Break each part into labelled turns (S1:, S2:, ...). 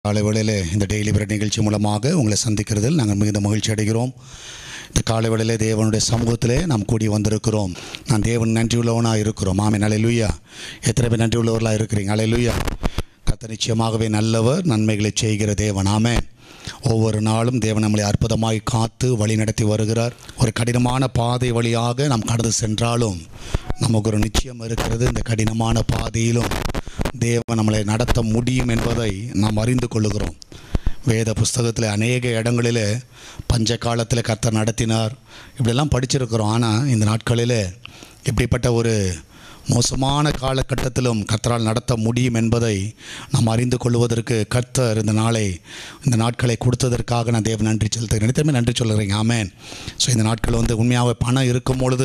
S1: காலை வேளையில் இந்த டெய்லி பிரெட் நிகழ்ச்சி மூலமாக உங்களை சந்திக்கிறதில் நாங்கள் மிகுந்த மகிழ்ச்சி அடைகிறோம் இந்த காலை வேளையிலே தேவனுடைய சமூகத்திலே நாம் கூடி வந்திருக்கிறோம் நான் தேவன் நன்றி உள்ளவனாக இருக்கிறோம் ஆமே அலையிலுயா எத்தனை பேர் நன்றி உள்ளவர்களாக இருக்கிறீங்க அலையிலுயா கத்த நிச்சயமாகவே நல்லவர் நன்மைகளை செய்கிற தேவன் ஆமே ஒவ்வொரு நாளும் தேவன் நம்மளை அற்புதமாய் காத்து வழி நடத்தி வருகிறார் ஒரு கடினமான பாதை வழியாக நாம் கடந்து சென்றாலும் நமக்கு ஒரு நிச்சயம் இருக்கிறது இந்த கடினமான பாதையிலும் தேவன் நம்மளை நடத்த முடியும் என்பதை நாம் அறிந்து கொள்ளுகிறோம் வேத புஸ்தகத்தில் அநேக இடங்களில் பஞ்ச காலத்தில் கர்த்தர் நடத்தினார் இப்படியெல்லாம் படிச்சிருக்கிறோம் ஆனால் இந்த நாட்களில் இப்படிப்பட்ட ஒரு மோசமான காலகட்டத்திலும் கர்த்தரால் நடத்த முடியும் என்பதை நாம் அறிந்து கொள்வதற்கு கர்த்தர் இந்த நாளை இந்த நாட்களை கொடுத்ததற்காக நான் தேவன் நன்றி செலுத்துகிறேன் நினைத்தமே நன்றி சொல்கிறேங்க ஆமேன் ஸோ இந்த நாட்கள் வந்து உண்மையாக பணம் இருக்கும் பொழுது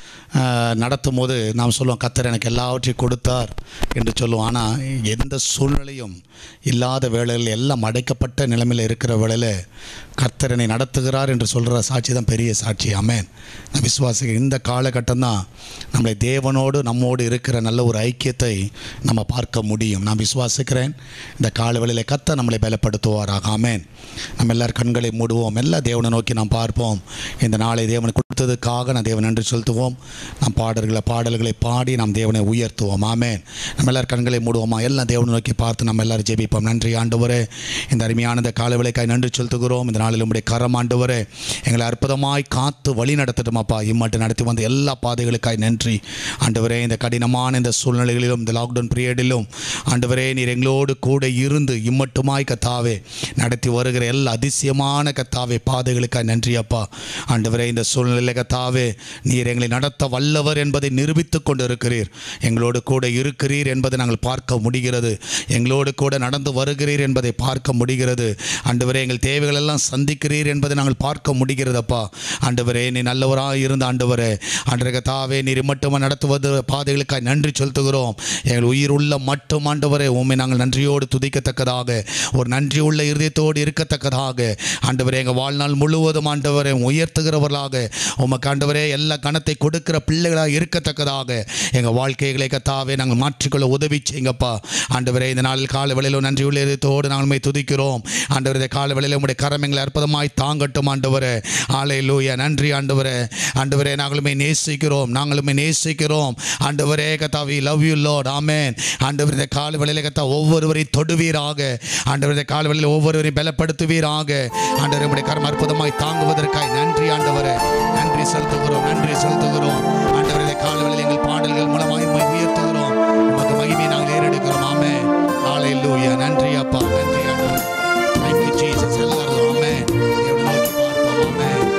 S1: ஆஹ், நடத்தும் போது நாம் சொல்லுவோம் கர்த்தர் எனக்கு எல்லாவற்றையும் கொடுத்தார் என்று சொல்லுவோம் ஆனால் எந்த சூழ்நிலையும் இல்லாத வேளையில் எல்லாம் அடைக்கப்பட்ட நிலைமையில் இருக்கிற வேளையில் கர்த்தர் என்னை நடத்துகிறார் என்று சொல்கிற சாட்சி தான் பெரிய சாட்சி ஆமேன் நான் விசுவாசிக்கிறேன் இந்த காலகட்டம் தான் நம்மளை தேவனோடு நம்மோடு இருக்கிற நல்ல ஒரு ஐக்கியத்தை நம்ம பார்க்க முடியும் நான் விசுவாசிக்கிறேன் இந்த கால வேளையில் கத்த நம்மளை பலப்படுத்துவாராக ஆமேன் நம்ம எல்லார் கண்களை மூடுவோம் எல்லா தேவனை நோக்கி நாம் பார்ப்போம் இந்த நாளை தேவன் கொடுத்ததுக்காக நான் தேவன் நன்றி செலுத்துவோம் நாம் பாடல்களை பாடல்களை பாடி நாம் தேவனை உயர்த்துவோம் ஆமேன் நம்ம எல்லார் கண்களை மூடுவோமா எல்லாம் தேவனை நோக்கி பார்த்து நம்ம எல்லாரும் ஜெபிப்போம் நன்றி ஆண்டவரே இந்த அருமையான இந்த கால விளைக்காய் நன்றி செலுத்துகிறோம் இந்த நாளில் உடைய கரம் ஆண்டவரே எங்களை அற்புதமாய் காத்து வழி நடத்தட்டுமாப்பா இம்மட்டு நடத்தி வந்த எல்லா பாதைகளுக்காய் நன்றி ஆண்டவரே இந்த கடினமான இந்த சூழ்நிலைகளிலும் இந்த லாக்டவுன் பீரியடிலும் ஆண்டவரே நீர் எங்களோடு கூட இருந்து இம்மட்டுமாய் கத்தாவே நடத்தி வருகிற எல்லா அதிசயமான கத்தாவே பாதைகளுக்காய் நன்றி அப்பா ஆண்டவரே இந்த சூழ்நிலையில் கத்தாவே நீர் எங்களை நடத்த வல்லவர் என்பதை நிரூபித்துக் கொண்டிருக்கிறீர் எங்களோடு கூட இருக்கிறீர் என்பதை நாங்கள் பார்க்க முடிகிறது எங்களோடு கூட நடந்து வருகிறீர் என்பதை பார்க்க முடிகிறது ஆண்டவரே எங்கள் தேவைகள் எல்லாம் சந்திக்கிறீர் என்பதை நாங்கள் பார்க்க முடிகிறதப்பா ஆண்டவரே நீ நல்லவராக இருந்த ஆண்டவரே ஆண்டவரே கத்தாவே நீர் மட்டும் நடத்துவது பாதைகளுக்காய் நன்றி செலுத்துகிறோம் எங்கள் உயிர் உள்ள மட்டும் ஆண்டவரே உண்மை நாங்கள் நன்றியோடு துதிக்கத்தக்கதாக ஒரு நன்றி உள்ள இருதயத்தோடு இருக்கத்தக்கதாக ஆண்டவரே எங்கள் வாழ்நாள் முழுவதும் ஆண்டவரை உயர்த்துகிறவர்களாக உமக்கு ஆண்டவரே எல்லா கணத்தை கொடுக்கிற பிள்ளைகளாக இருக்கத்தக்கதாக எங்கள் வாழ்க்கைகளை கத்தாவே நாங்கள் மாற்றிக்கொள்ள உதவி செய்யுங்கப்பா ஆண்டவரே இந்த நாளில் கால வேளையில் நன்றி உள்ள இதயத்தோடு நாங்கள் உண்மை துதிக்கிறோம் ஆண்டவரே இந்த கால வேளையில் உடைய கரம் எங்களை அற்புதமாய் தாங்கட்டும் ஆண்டவரே ஆலை லூயா நன்றி ஆண்டவரே ஆண்டவரே நாங்களுமே நேசிக்கிறோம் நாங்களுமே நேசிக்கிறோம் ஆண்டவரே கத்தாவி லவ் யூ லார்ட் ஆமென் ஆண்டவர் இந்த கால வேளையில் கத்தா ஒவ்வொருவரையும் தொடுவீராக ஆண்டவர் இந்த கால வேளையில் ஒவ்வொருவரையும் பலப்படுத்துவீராக ஆண்டவர் உடைய கரம் அற்புதமாய் தாங்குவதற்காய் நன்றி ஆண்டவரே நன்றி செலுத்துகிறோம் நன்றி செலுத்துகிறோம் ஆண்டவர் இந்த கால வேளையில் எங்கள் பாடல்கள் மூலமாய் உம்மை உயர்த்துகிறோம் உமக்கு மகிமை நாங்கள் ஏறெடுக்கிறோம் ஆமே ஹalleluya நன்றி அப்பா நன்றி ஆண்டவரே thank you jesus எல்லாரும் ஆமே தேவனை நோக்கி பார்ப்போம்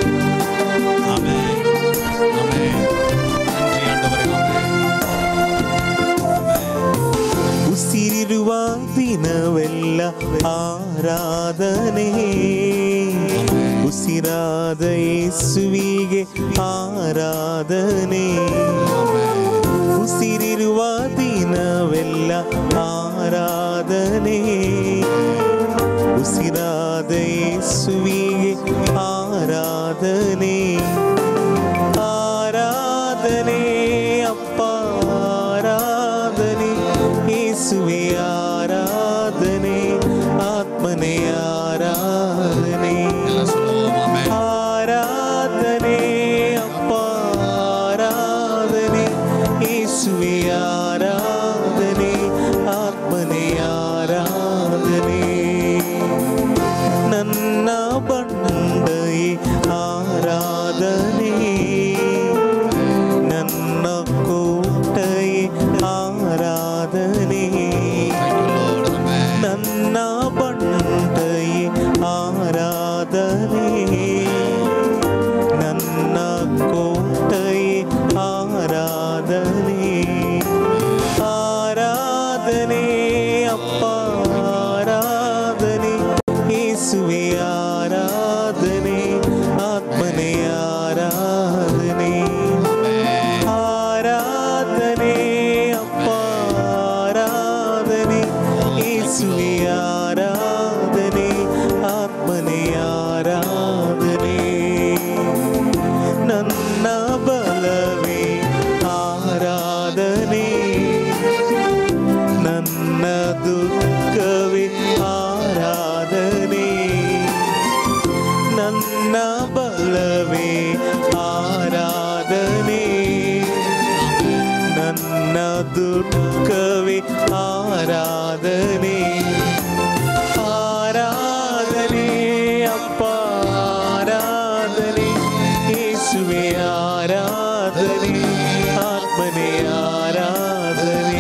S1: ஆமே ஆமே ஆமே நன்றி ஆண்டவரே ஆமே
S2: ಉಸಿರಿರುವ ದಿನವೆಲ್ಲ ಆರಾಧನೆ ಉಸಿರಾದ ಯೇಸುವಿಗೆ ಆರಾಧನೆ ಉಸಿರಿರುವ ದಿನವೆಲ್ಲ ಆರಾಧನೆ ಉಸಿರಾದ ಯೇಸುವಿಗೆ ಆರಾಧನೆ ಆರಾಧನೆ ಅಪ್ಪ ಆರಾಧನೆ ಯೇಸುವೆ ಆರಾಧನೆ ಆತ್ಮನೆ ಆರಾಧನೆ
S1: எல்லாம் சொல்லுவோம் ஆமே
S2: ಆರಾಧನೆ ಅಪ್ಪ ಆರಾಧನೆ ಯೇಸುವೆ ಆರಾಧನೆ ಆತ್ಮನೆ ಆರಾಧನೆ ನನ್ನ ಬಂಡೈ ಆರಾಧನೆ ನನ್ನ ಕೋಟೈ ಆರಾಧನೆ
S1: thank you lord ஆமே
S2: ನನ್ನ ಬಂಡೈ ಆರಾಧನೆ ನನ್ನ ಕೋಟೈ ಆರಾಧನೆ ಆರಾಧನೆ ಅಪ್ಪ ಆರಾಧನೆ ಯೇಸುವೆ ಆರಾಧನೆ ಆತ್ಮನೆ ಆರಾಧನೆ ಆರಾಧನೆ ಅಪ್ಪ ಆರಾಧನೆ ಯೇಸುವೆ ಆರಾಧನೆ ಆತ್ಮನೆ ಆರಾಧನೆ ನನ್ನ ಬಲವೇ ಆರಾಧನೆ ನನ್ನ ದುಃಖವೇ ಆರಾಧನೆ ಬಲವೇ ಆರಾಧನೆ ನನ್ನ ದುಃಖವೇ ಆರಾಧನೆ ಆರಾಧನೆ ಅಪ್ಪ ಆರಾಧನೆ ಯೇಸುವೆ ಆರಾಧನೆ ಆತ್ಮನೇ ಆರಾಧನೆ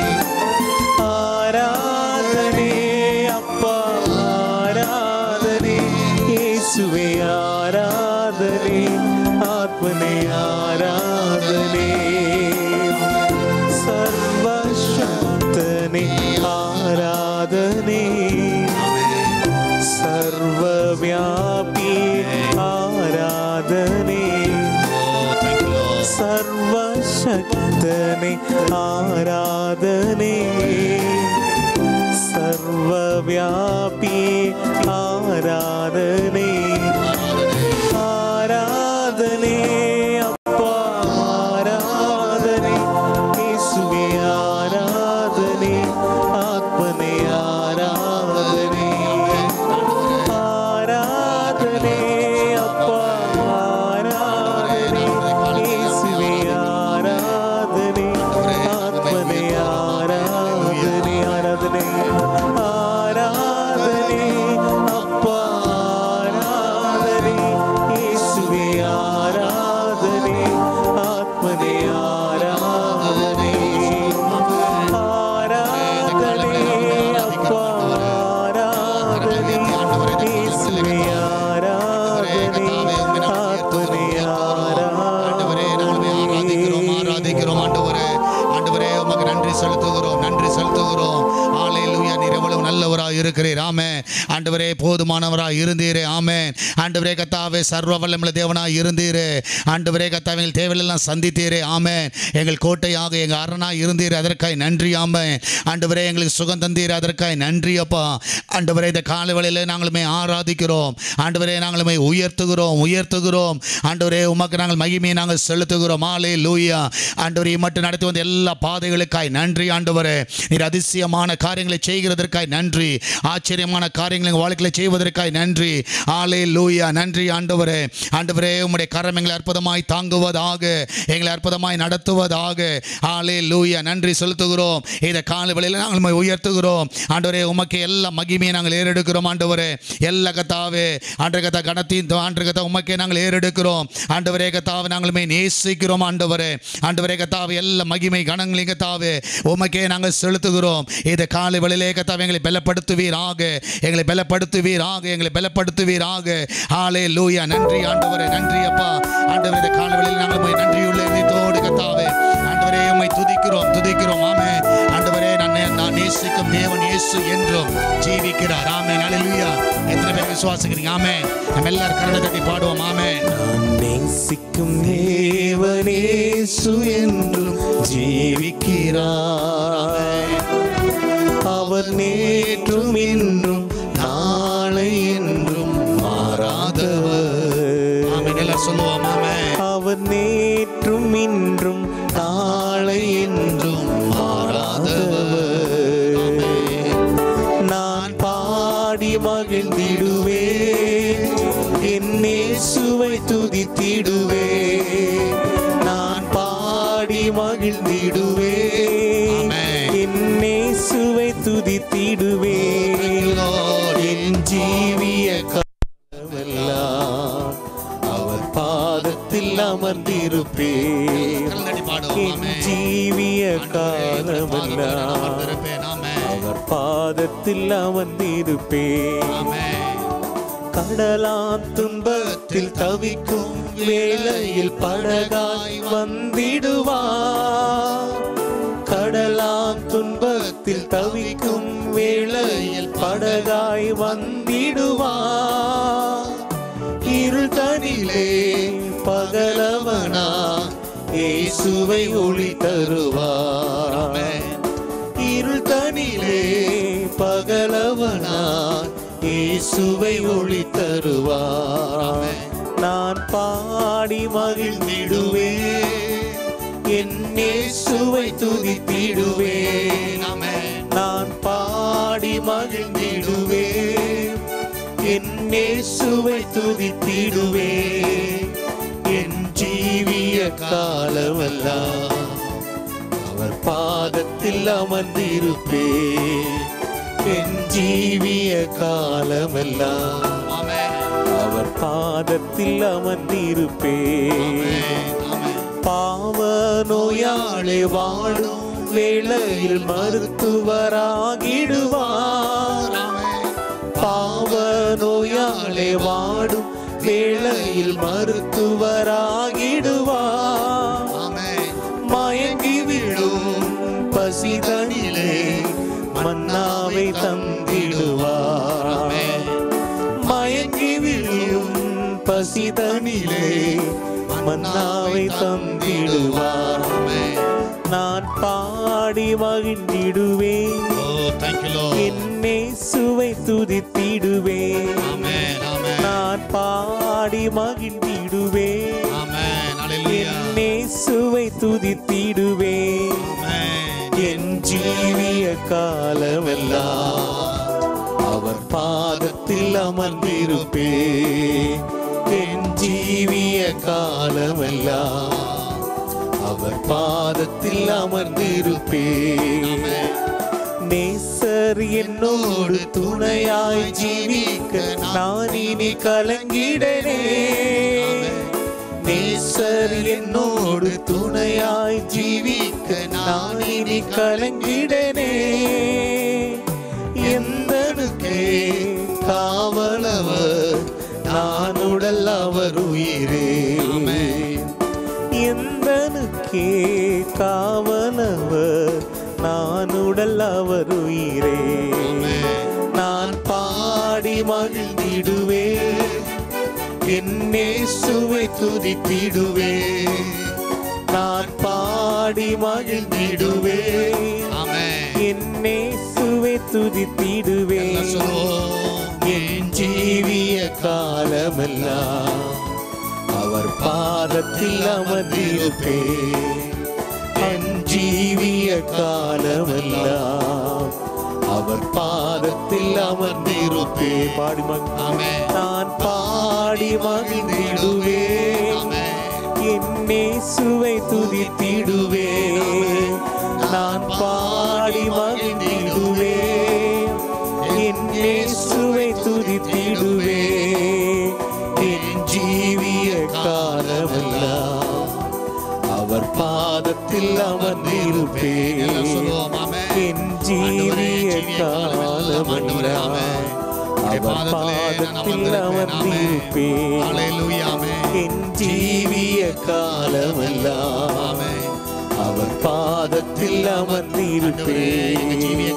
S2: ಆರಾಧನೆ ಅಪ್ಪ ಆರಾಧನೆ ಯೇಸುವೆ ಆರಾಧನೆ ಆತ್ಮನೇ ಆರಾಧನೆ ಸರ್ವಶಕ್ತನೆ ಆರಾಧನೆ ಸರ್ವವ್ಯಾಪಿ ಆರಾಧನೆ ಸರ್ವಶಕ್ತನೆ ಆರಾಧನೆ ಸರ್ವವ್ಯಾಪಿ ಆರಾಧನೆ ಆರಾಧನೆ ಅಪ್ಪ ಆರಾಧನೆ ಯೇಸುವೆ ಆರಾಧನೆ ಆತ್ಮನೆ ಆರಾಧನೆ ಆರಾಧನೆ ಅಪ್ಪ ಆರಾಧನೆ ಯೇಸುವೆ ಆರಾಧನೆ ಆತ್ಮನೆ ಆರಾಧನೆ ಆರಾಧನೆ ಆರಾಧನೆ ಅಪ್ಪ ಆರಾಧನೆ ಯೇಸುವೆ ಆರಾಧನೆ ಆತ್ಮನೆ ಆರಾಧನೆ ಆರಾಧನೆ ಅಪ್ಪ ಆರಾಧನೆ ಯೇಸುವೆ ಆರಾಧನೆ ಆತ್ಮನೆ
S1: ஆண்டவரே நாங்கள் ஆராதிக்கிறோம்
S2: ಆರಾಧನೆ
S1: ஆராதிக்கிறோம் ஆண்டவரே ஆண்டவரே உமக்கு நன்றி செலுத்துகிறோம் நன்றி செலுத்துகிறோம் ஆலையிலுயா நீர் எவ்வளவு நல்லவராக இருக்கிறீர் ஆமே ஆண்டவரே போதுமானவராக இருந்தீரே ஆமே ஆண்டவரே கத்தாவே சர்வ வல்லமுள்ள தேவனாக இருந்தீரே ஆண்டவரே கத்தாவே எங்கள் தேவையெல்லாம் சந்தித்தீரே ஆமே எங்கள் கோட்டையாக எங்கள் அரணாக இருந்தீர் அதற்காய் நன்றி ஆமே ஆண்டவரே எங்களுக்கு சுகம் தந்தீர் அதற்காய் நன்றி அப்பா ஆண்டவரே இந்த காலை வேளையிலே நாங்களுமே ஆராதிக்கிறோம் ஆண்டவரே நாங்களுமே உயர்த்துகிறோம் உயர்த்துகிறோம் ஆண்டவரே உமக்கு நாங்கள் மகிமையை நாங்கள் செலுத்துகிறோம் ஆலே லூயா ஆண்டவரே மட்டும் நடத்தி வந்த எல்லா பாதைகளுக்காய் நன்றி ஆண்டவரே நீர் அதிசயமான காரியங்களை செய்கிறதற்காய் நன்றி ஆச்சரியமான காரியங்களை எங்கள் வாழ்க்கையில் செய்வதற்காய் நன்றி ஆலே லூயா நன்றி ஆண்டவரே ஆண்டவரே உம்முடைய கரம் எங்களை அற்புதமாய் தாங்குவதாக எங்களை அற்புதமாய் நடத்துவதாக ஆலே லூயா நன்றி செலுத்துகிறோம் இந்த கால வேளையில் நாங்கள் உம்மை உயர்த்துகிறோம் ஆண்டவரே உமக்கு எல்லா மகிமையை நாங்கள் ஏறெடுக்கிறோம் ஆண்டவரே எல்லா கத்தாவே ஆண்டு கத்தா கணத்தின் ஆண்டு கத்தா உமக்கே நாங்கள் ஏறெடுக்கிறோம் ஆண்டவரே கத்தாவை நாங்களுமே நேசிக்கிறோம் ஆண்டவரே ஆண்டவரே கத்தாவே எல்லா மகிமை கணங்களையும் கத்தாவே உமக்கே நாங்கள் செலுத்துகிறோம் இந்த காலை வேளையிலே கத்தாவை எங்களை பலப்படுத்துவீராக எங்களை பலப்படுத்துவீராக எங்களை பலப்படுத்துவீராக ஆலே லூயா நன்றி ஆண்டவரே நன்றி அப்பா ஆண்டவரே இந்த காலை வேளையில் நாங்கள் உம்மை நன்றியுள்ள இதயத்தோடு கத்தாவே ஆண்டவரே உம்மை துதிக்கிறோம் துதிக்கிறோம் ஆமே ஆண்டவரே நான் நே- நான் நேசிக்கும் தேவன் இயேசு என்றும் ஜீவிக்கிறார் ஆமே ஹalleluya எத்தனை பேர் விசுவாசிக்கிறீங்க ஆமே நம்ம எல்லாரும் கரங்களை தட்டி பாடுவோம் ஆமே
S2: நான் நேசிக்கும் தேவனேசு என்றும் ஜீவிக்கிறார் அவர் நேற்றும் இன்றும் நாளை என்றும் மாறாதவர்
S1: ஆமே எல்லாரும் சொல்லுவோம் ஆமே
S2: அவர் நேற்றும் இன்றும் நாளை என்றும் மாறாதவர் நான் பாடி மகிழ்ந்திடுவேன் என்னே சுவை துதித்திடுவேன் நான் பாடி மகிழ்ந்திடுவேன்
S1: ஆமென்.
S2: என்னே சுவை துதித்திடுவேன்
S1: Lord.
S2: என் ஜீவிய காலமெல்லாம் அவர் பாதத்தில் அமர்ந்திருப்பேன்
S1: கரங்களை தட்டி பாடுவோம்
S2: என்
S1: ஆமே
S2: ஜீவிய
S1: பாதத்தில்
S2: காலமெல்லாம்
S1: அமர்ந்திருப்பேன். ஆமே
S2: அவர் பாதத்தில் அமர்ந்திருப்பேன்
S1: ஆமே
S2: கடலாம் துன்பத்தில் தவிக்கும் வேளையில் படகாய் வந்திடுவார் கடலாம் துன்பத்தில் தவிக்கும் வேளையில் படகாய் வந்திடுவார் இருள் தனிலே பகலவனா இயேசுவை ஒளி தருவார் இருள் தனிலே பகலவனா இயேசுவை ஒளி தருவார் நான் பாடி மகிழ்ந்திடுவேன் என் இயேசுவை துதித்திடுவேன்
S1: ஆமே
S2: நான் பாடி மகிழ்ந்திடுவேன் என் இயேசுவை துதித்திடுவே என் ஜீவிய காலமெல்லாம் அவர் பாதத்தில் அமர்ந்திருப்பே என் ஜீவிய காலமெல்லாம் அவர் பாதத்தில் அமர்ந்திருப்பே பாவ நோயாளி வாழும் வேளையில் மருத்துவராகிடுவார் பாவ நோயாளி வாடும் வேளையில் மருத்துவராகிடுவார் மயங்கி விழும் பசிதனிலே மன்னாவை தந்திடுவார் மயங்கி விழும் பசிதனிலே மன்னாவை தந்திடுவார் நான் பாடி மகிழ்ந்திடுவேன் என்னே சுவை துதித்திடுவேன் நான் பாடி மகிழ்ந்திடுவேன் என்னே சுவை துதித்திடுவேன் என் ஜீவிய காலமெல்லாம் அவர் பாதத்தில் அமர்ந்திருப்பே என் ஜீவிய காலமெல்லாம் அவர் பாதத்தில் அமர்ந்திருப்பே நேசர் என்னோடு துணையாய் ஜீவிக்க நான் இனி கலங்கிடனே நேசர் என்னோடு துணையாய் ஜீவிக்க நான் இனி கலங்கிடனே எந்தனுக்கே காவலவர் நான் உடல் அவர் உயிரே எந்தனுக்கே காவலவர் நான் உடல் அவர் உயிரே நான் பாடி மகிழ்ந்திடுவேன் என்னே சுவை துதித்திடுவேன் நான் பாடி மகிழ்ந்திடுவேன் என்னே சுவை துதித்திடுவேன் என் ஜீவிய காலமெல்லாம் அவர் பாதத்தில் அமர்ந்திருப்பே என் ஜீவிய காலமெல்லாம் அவர் பாதத்தில் அமர்ந்திருப்பே பாடி மகிழ் நான் பாடி மகிழ்ந்திடுவேன் என்னே சுவை துதித்திடுவேன் நான் பாடி மகிழ்ந்திடுவேன் என்னே சுவை துதித்திடுவேன் என் ஜீவிய காலமெல்லாம் அவர் பாதத்தில் அமர்ந்திருப்பேன் என் ஜீவிய காலமெல்லாம் அவர் பாதத்தில் அமர்ந்திருப்பேன் என் ஜீவிய காலமெல்லாம் அவர் பாதத்தில் அமர்ந்திருப்பேன் என் ஜீவிய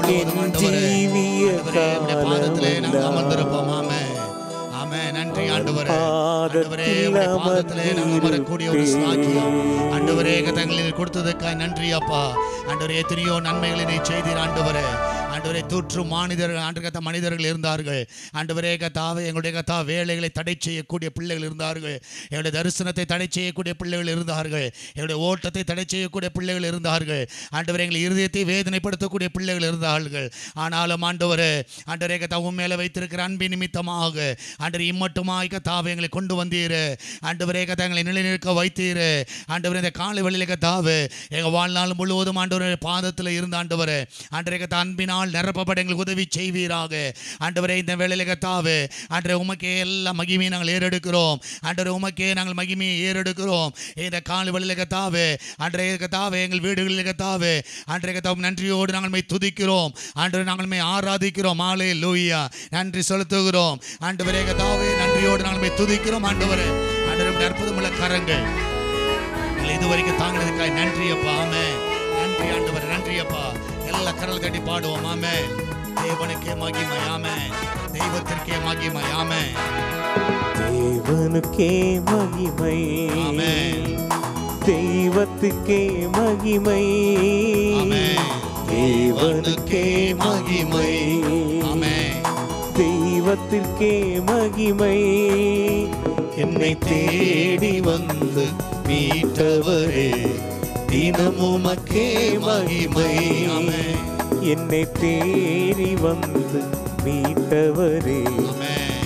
S2: காலமெல்லாம்
S1: நன்றி ஆண்டவரே ஆண்டவரே உம்முடைய பாதத்திலே நாங்கள் அமரக்கூடிய ஒரு சாக்கியம் ஆண்டவரே தங்களில் கொடுத்ததுக்காய் நன்றி அப்பா ஆண்டவரே எத்தனையோ நன்மைகளை நீ செய்தீர் ஆண்டவரே ஆண்டவரே தூற்று மாநிதர்கள் ஆண்டு கத்த மனிதர்கள் இருந்தார்கள் ஆண்டவரே கத்தாவே எங்களுடைய கத்தா வேலைகளை தடை செய்யக்கூடிய பிள்ளைகள் இருந்தார்கள் எங்களுடைய தரிசனத்தை தடை செய்யக்கூடிய பிள்ளைகள் இருந்தார்கள் எங்களுடைய ஓட்டத்தை தடை செய்யக்கூடிய பிள்ளைகள் இருந்தார்கள் ஆண்டவரே எங்கள் இருதயத்தை வேதனைப்படுத்தக்கூடிய பிள்ளைகள் இருந்தார்கள் ஆனாலும் ஆண்டவரே ஆண்டவரே கத்தா உன் மேலே வைத்திருக்கிற அன்பின் நிமித்தமாக ஆண்டவர் இம்மட்டுமாய் கத்தாவை எங்களை கொண்டு வந்தீரு ஆண்டவரே கத்தா எங்களை நிலைநிற்க வைத்தீரு ஆண்டவரே இந்த காலை வெளியில கத்தாவு எங்கள் வாழ்நாள் முழுவதும் ஆண்டவரே பாதத்தில் இருந்த ஆண்டவரே ஆண்டவரே கத்தா அன்பினால் நிரப்பப்பட எங்களுக்கு உதவி செய்வீராக ஆண்டவரே இந்த வேளையில கத்தாவு ஆண்டவரே உமக்கே எல்லா மகிமையை நாங்கள் ஏறெடுக்கிறோம் ஆண்டவரே உமக்கே நாங்கள் மகிமையை ஏறெடுக்கிறோம் இந்த காலை வெளியில கத்தாவு ஆண்டரே கத்தாவே எங்கள் வீடுகளில் கத்தாவு ஆண்டரே கத்தாவும் நன்றியோடு நாங்கள் மை துதிக்கிறோம் ஆண்டவரே நாங்கள் மை ஆராதிக்கிறோம் மாலே லூயா நன்றி செலுத்துகிறோம் ஆண்டவரே கத்தாவே நன்றியோடு நாங்கள் மை துதிக்கிறோம் ஆண்டவரே ஆண்டவரே அற்புதமுள்ள கரங்கள் எங்களை இதுவரைக்கும் தாங்கினதுக்காய் நன்றி அப்பா ஆமே நன்றி ஆண்டவர் நன்றி அப்பா எல்லா கரல் கட்டி பாடுவோம் ஆமே தேவனுக்கே மகிமை ஆமே தெய்வத்திற்கே மகிமை ஆமே
S2: தேவனுக்கே மகிமை
S1: ஆமென்.
S2: தெய்வத்துக்கே மகிமை
S1: ஆமென்.
S2: தேவனுக்கே மகிமை
S1: ஆமென்.
S2: தெய்வத்திற்கே மகிமை என்னை தேடி வந்து மீட்டவரே தினமுமக்கே மகிமை
S1: ஆமென்.
S2: என்னை தேடி வந்து மீட்டவரே
S1: ஆமென்.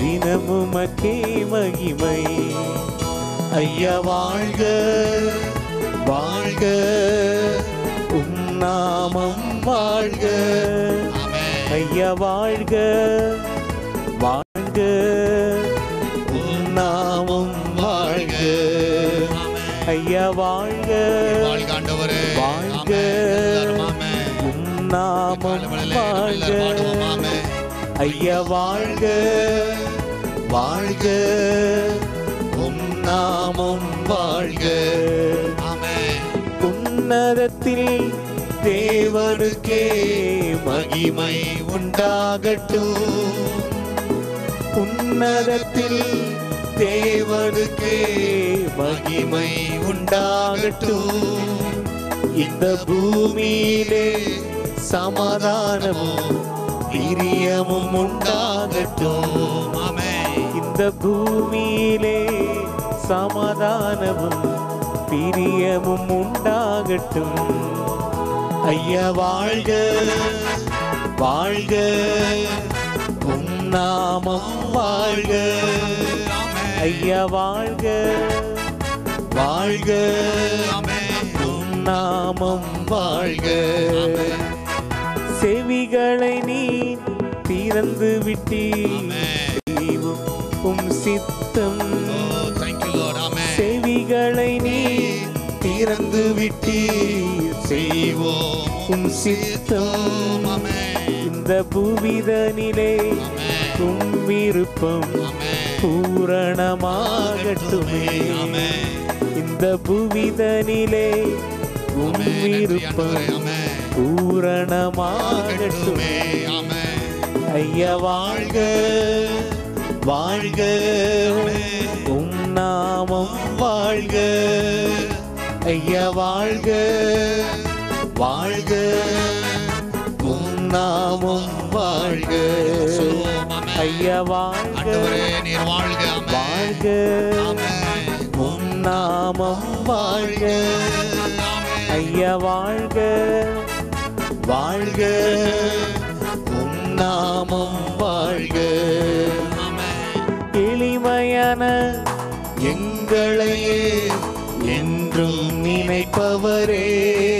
S3: தினமும் மக்கே மகிமை
S2: ஐயா வாழ்க வாழ்க உம் நாமம் வாழ்க
S3: ஐயா வாழ்க வாழ்க
S2: உம் நாமம் வாழ்க
S3: ஐயா வாழ்க
S1: வாழ்க ஆண்டவரே
S3: வாழ்க.
S1: எல்லாரும் ஆமென்.
S3: உம் நாமம்
S1: காலவெளியிலே
S3: வாழ்க
S1: எல்லாரும் பாடுவோம் ஆமென்.
S3: ஐயா வாழ்க
S2: வாழ்க உம் நாமம் வாழ்க
S1: ஆமென்.
S3: உன்னதத்தில்
S2: தேவனுக்கே மகிமை உண்டாகட்டும் உன்னதத்தில் தேவனுக்கே மகிமை உண்டாகட்டும் இந்த பூமியிலே சமாதானமும் பிரியமும் உண்டாகட்டும்
S1: ஆமென்.
S3: இந்த பூமியிலே சமாதானமும் பிரியமும் உண்டாகட்டும்
S2: ஐயா வாழ்க வாழ்க உம் நாமம் வாழ்க
S3: ஐயா வாழ்க
S2: வாழ்க
S1: ஆமென்.
S2: உம் நாமம் வாழ்க
S3: செவிகளை நீ திறந்து விட்டீர் தெய்வம் உம் சித்தம்
S1: Oh, thank you, Lord. ஆமென்.
S3: செவிகளை நீ
S2: திறந்து விட்டீர் செய்வோம்
S3: உம் சித்தம்
S1: ஆமென்.
S3: இந்த பூவிதனிலே
S1: ஆமென்.
S3: உம் விருப்பம்
S1: ஆமென்.
S3: பூரணமாகட்டுமே
S1: ஆமென்.
S3: இந்த பூவிதனிலே உம்
S1: ஆமென். நன்றி
S3: விருப்பம்
S1: ஆண்டவரே. ஆமென்.
S3: பூரணமாகட்டுமே
S1: ஆமென்.
S3: ஐயா வாழ்க
S2: வாழ்க
S3: உம் நாமம்
S2: வாழ்க ஐயா வாழ்க வாழ்க உம் நாமம் வாழ்க
S1: சொல்லுவோம். ஆமென்.
S3: ஐயா வாழ்க
S1: ஆண்டவரே நீர் வாழ்க ஆமென்.
S3: வாழ்க
S1: ஆமென்.
S2: உம் நாமம் வாழ்க
S1: ஆமென்.
S3: ஐயா வாழ்க
S2: வாழ்க உம் நாமம் வாழ்க
S1: ஆமென்.
S3: எளிமையான
S2: எங்களையே என்றும் நினைப்பவரே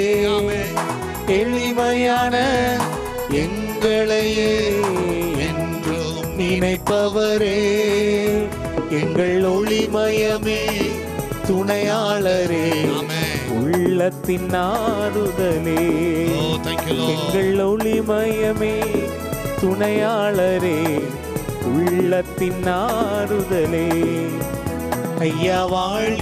S2: எளிமையான எங்களையே என்றும் நினைப்பவரே எங்கள் ஒளிமயமே துணையாளரே
S1: ஆமென்.
S3: உள்ளத்தின் ஆறுதலே
S1: Oh, thank you, Lord.
S3: எங்கள் ஒளிமயமே துணையாளரே உள்ளத்தின் ஆறுதலே
S2: ஐயா வாழ்க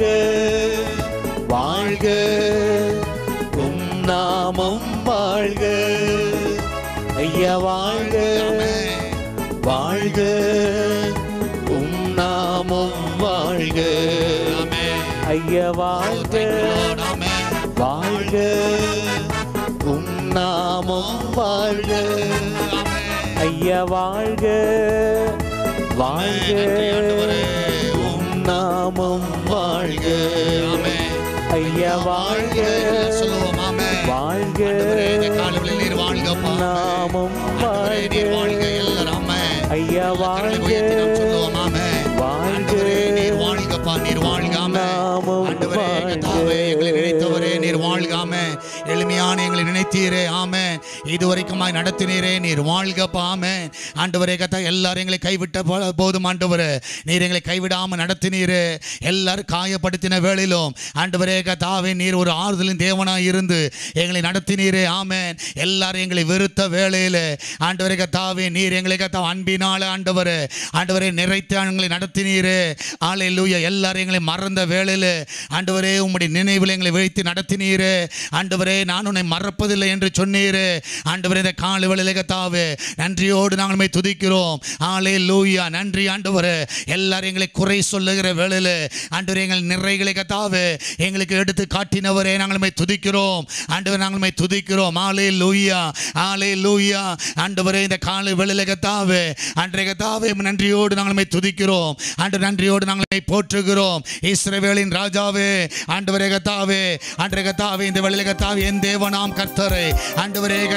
S2: வாழ்க உம் நாமம் வாழ்க ஐயா வாழ்க வாழ்க உம் நாமம் வாழ்க
S1: ஆமென்.
S3: ஐயா
S1: Oh,
S3: வாழ்க
S1: thank you, Lord. ஆமென்.
S2: வாழ்க உம் நாமம் வாழ்க
S1: ஆமென்.
S3: ஐயா வாழ்க வாழ்க
S1: நன்றி ஆண்டவரே.
S2: உம் நாமம் வாழ்க
S1: ஆமென்.
S3: ஐயா வாழ்க
S1: எல்லாம் சொல்லுவோம். ஆமென்.
S3: வாழ்க
S1: ஆண்டவரே, இந்த காலவெளியில் நீர் வாழ்கப்பா.
S3: நாமம்
S1: ஆண்டவரே, நீர் வாழ்க
S3: வாழ்க
S1: எல்லாரும். ஆமென்.
S3: ஐயா
S1: கரங்களை
S3: வாழ்க
S1: உயர்த்தி நாம் சொல்லுவோம். ஆமென்.
S3: வாழ்க.
S1: ஆண்டவரே, நீர் வாழ்கப்பா, நீர் வாழ்காம.
S3: நாமம்
S1: ஆண்டவரே,
S3: வாழ்க.
S1: கர்த்தாவே, எங்களை நினைத்தவரே, நீர் வாழ்காம. எளிமையான எங்களை நினைத்தீரே ஆமென் இதுவரைக்குமாய் நடத்தினீரே நீர் வாழ்கப்பா ஆமென் ஆண்டவரே கத்தா எல்லாரும் எங்களை கைவிட்ட போ- போதும் ஆண்டவரே நீர் எங்களை கைவிடாம நடத்தினீரே எல்லாரும் காயப்படுத்தின வேளையிலும் ஆண்டவரே கத்தாவே நீர் ஒரு ஆறுதலின் தேவனாய் இருந்து எங்களை நடத்தினீரே ஆமென் எல்லாரும் எங்களை வெறுத்த வேளையில ஆண்டவரே கத்தாவே நீர் எங்களை கத்தா அன்பினால ஆண்டவரே ஆண்டவரே நிறைத்து எங்களை நடத்தினீரே ஆலை லூயா எல்லாரும் எங்களை மறந்த வேளையில ஆண்டவரே உம்முடைய நினைவில் எங்களை வைத்து நடத்தினீரே ஆண்டவரே நான் உன்னை மறப்பதில்லை என்று சொன்னீரே ஆண்டவரே இந்த கால வேளையில கத்தாவே நன்றியோடு நாங்கள் உம்மை துதிக்கிறோம் ஆலே லூயா நன்றி ஆண்டவரே எல்லாரும் எங்களை குறை சொல்லுகிற வேளையில ஆண்டவரே எங்கள் நிறைகளை கத்தாவே எங்களுக்கு எடுத்து காட்டினவரே நாங்கள் உம்மை துதிக்கிறோம் ஆண்டவரே நாங்கள் உம்மை துதிக்கிறோம் ஆலே லூயா ஆலே லூயா ஆண்டவரே இந்த காலை வேளையில கத்தாவே அன்றைய கத்தாவே நன்றியோடு நாங்கள் உம்மை துதிக்கிறோம் ஆண்டு நன்றியோடு நாங்கள் உம்மை போற்றுகிறோம் இஸ்ரவேலின் ராஜாவே ஆண்டவரே கத்தாவே ஆண்டவரே கத்தாவே இந்த வேளையில கத்தாவே என் தேவனாம் கர்த்தரை ஆண்டவரே கத்தாவே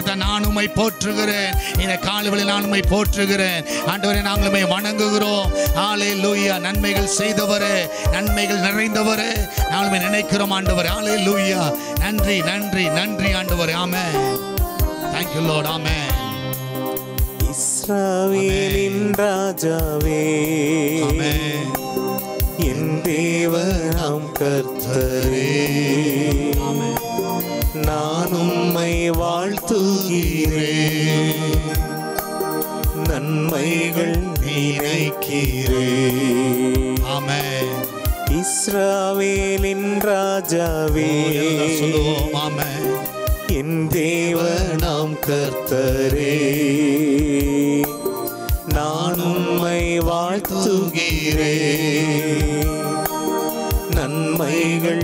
S1: கத்த நான் உம்மை போற்றுகிறேன் இந்த காலவெளியில் நான் உம்மை போற்றுகிறேன் ஆண்டவரே நாங்கள் உம்மை வணங்குகிறோம் ஆலே லூயா நன்மைகள் செய்தவரே நன்மைகள் நிறைந்தவரே நாங்கள் உம்மை நினைக்கிறோம் ஆண்டவரே ஆலே லூயா நன்றி நன்றி நன்றி ஆண்டவரே ஆமே தேங்க்யூ லோட் ஆமே
S3: இஸ்ராவேலின் ராஜாவே
S1: ஆமென்.
S3: என் தேவனாம் கர்த்தரே நான் உம்மை வாழ்த்துகிறேன் நன்மைகள் நினைக்கிறேன்
S1: ஆமென்
S3: இஸ்ராவேலின் ராஜாவே
S1: எல்லாம் சொல்லுவோம் ஆமென்
S3: என் தேவனாம் கர்த்தரே நான் உம்மை வாழ்த்துகிறேன் நன்மைகள்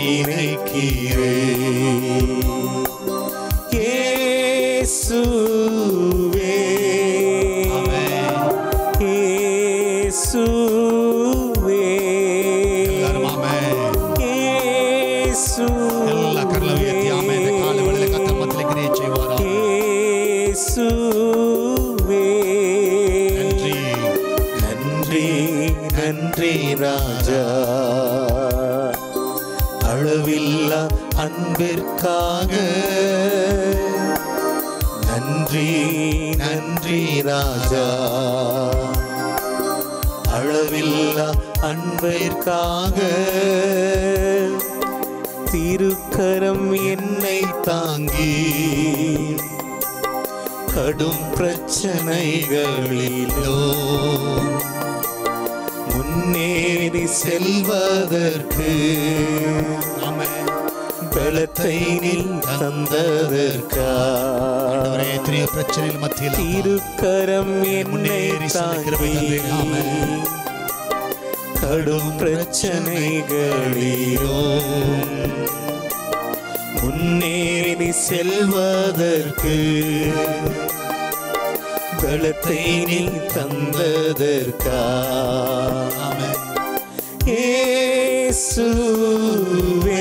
S3: நினைக்கிறேன் இயேசுவே இயேசுவே
S1: எல்லாரும் ஆமென்
S3: இயேசுவே
S1: எல்லா கரல உயர்த்தி ஆமென் இந்த காலவெளியில் கத்தர் மத்தியில் கிரியை செய்வாரா
S3: இயேசுவே
S1: நன்றி
S3: நன்றி நன்றி ராஜா அளவில்லா அன்பிற்காக நன்றி நன்றி ராஜா அளவில்லா அன்பிற்காக திருக்கரம் என்னை தாங்கி கடும் பிரச்சனைகளிலோ முன்னேறி செல்வதற்கு
S1: ஆமென்
S3: பலத்தை நீ தந்ததற்கா
S1: ஆண்டவரே எத்தனையோ பிரச்சனைகள் மத்தியில் அப்பா.
S3: திருக்கரம் என்னை
S1: முன்னேறி செல்ல கிருபை
S3: தாங்கி
S1: தந்தீர். ஆமென்.
S3: கடும் பிரச்சனைகளிலோ முன்னேறி செல்வதற்கு பலத்தை நீ தந்ததற்கா
S1: ஆமென்
S3: இயேசுவே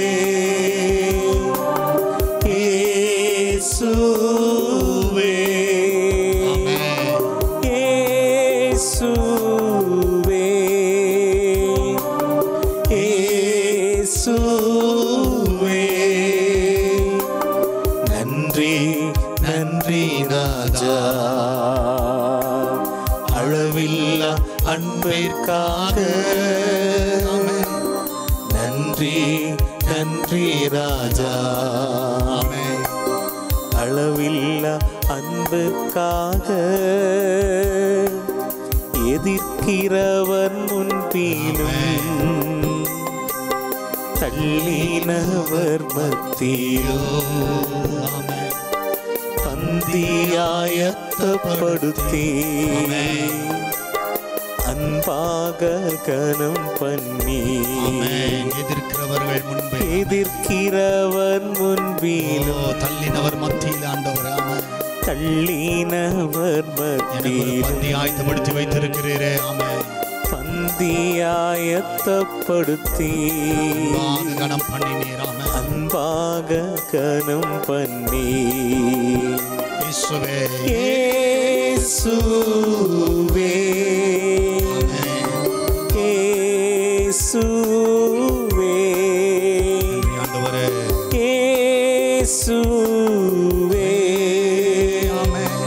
S3: இயேசுவே
S1: ஆமென்
S3: இயேசுவே இயேசுவே நன்றி நன்றி ராஜா அளவில்லா அன்பிற்காக நன்றி நன்றி ராஜா
S1: ஆமென்
S3: அளவில்லா அன்புக்காக எதிர்க்கிறவர் முன்பிலும் தள்ளினவர் மத்தியிலும்
S1: ஆமென்
S3: பந்தியாயத்தப்படுத்தி அன்பாக கனம் பண்ணி
S1: ஆமென் எதிர்க்கிறவர்கள் முன்பே
S3: எதிர்க்கிறவர்
S1: ஓ
S3: முன்பிலும்
S1: தள்ளினவர் மத்தியில் ஆண்டவர் ஆமென்
S3: தள்ளினவர்
S1: எனக்கு ஒரு
S3: மத்தியிலும்
S1: பந்தி ஆயத்தப்படுத்தி வைத்திருக்கிறீரே ஆமென்
S3: பந்தியாயத்தப்படுத்தி
S1: வாங்க கணம் பண்ணினீர் ஆமென்
S3: அன்பாக கனம் பண்ணி
S1: இயேசுவே
S3: இயேசுவே இயேசுவே
S1: நன்றி ஆண்டவரே
S3: இயேசுவே
S1: ஆமென்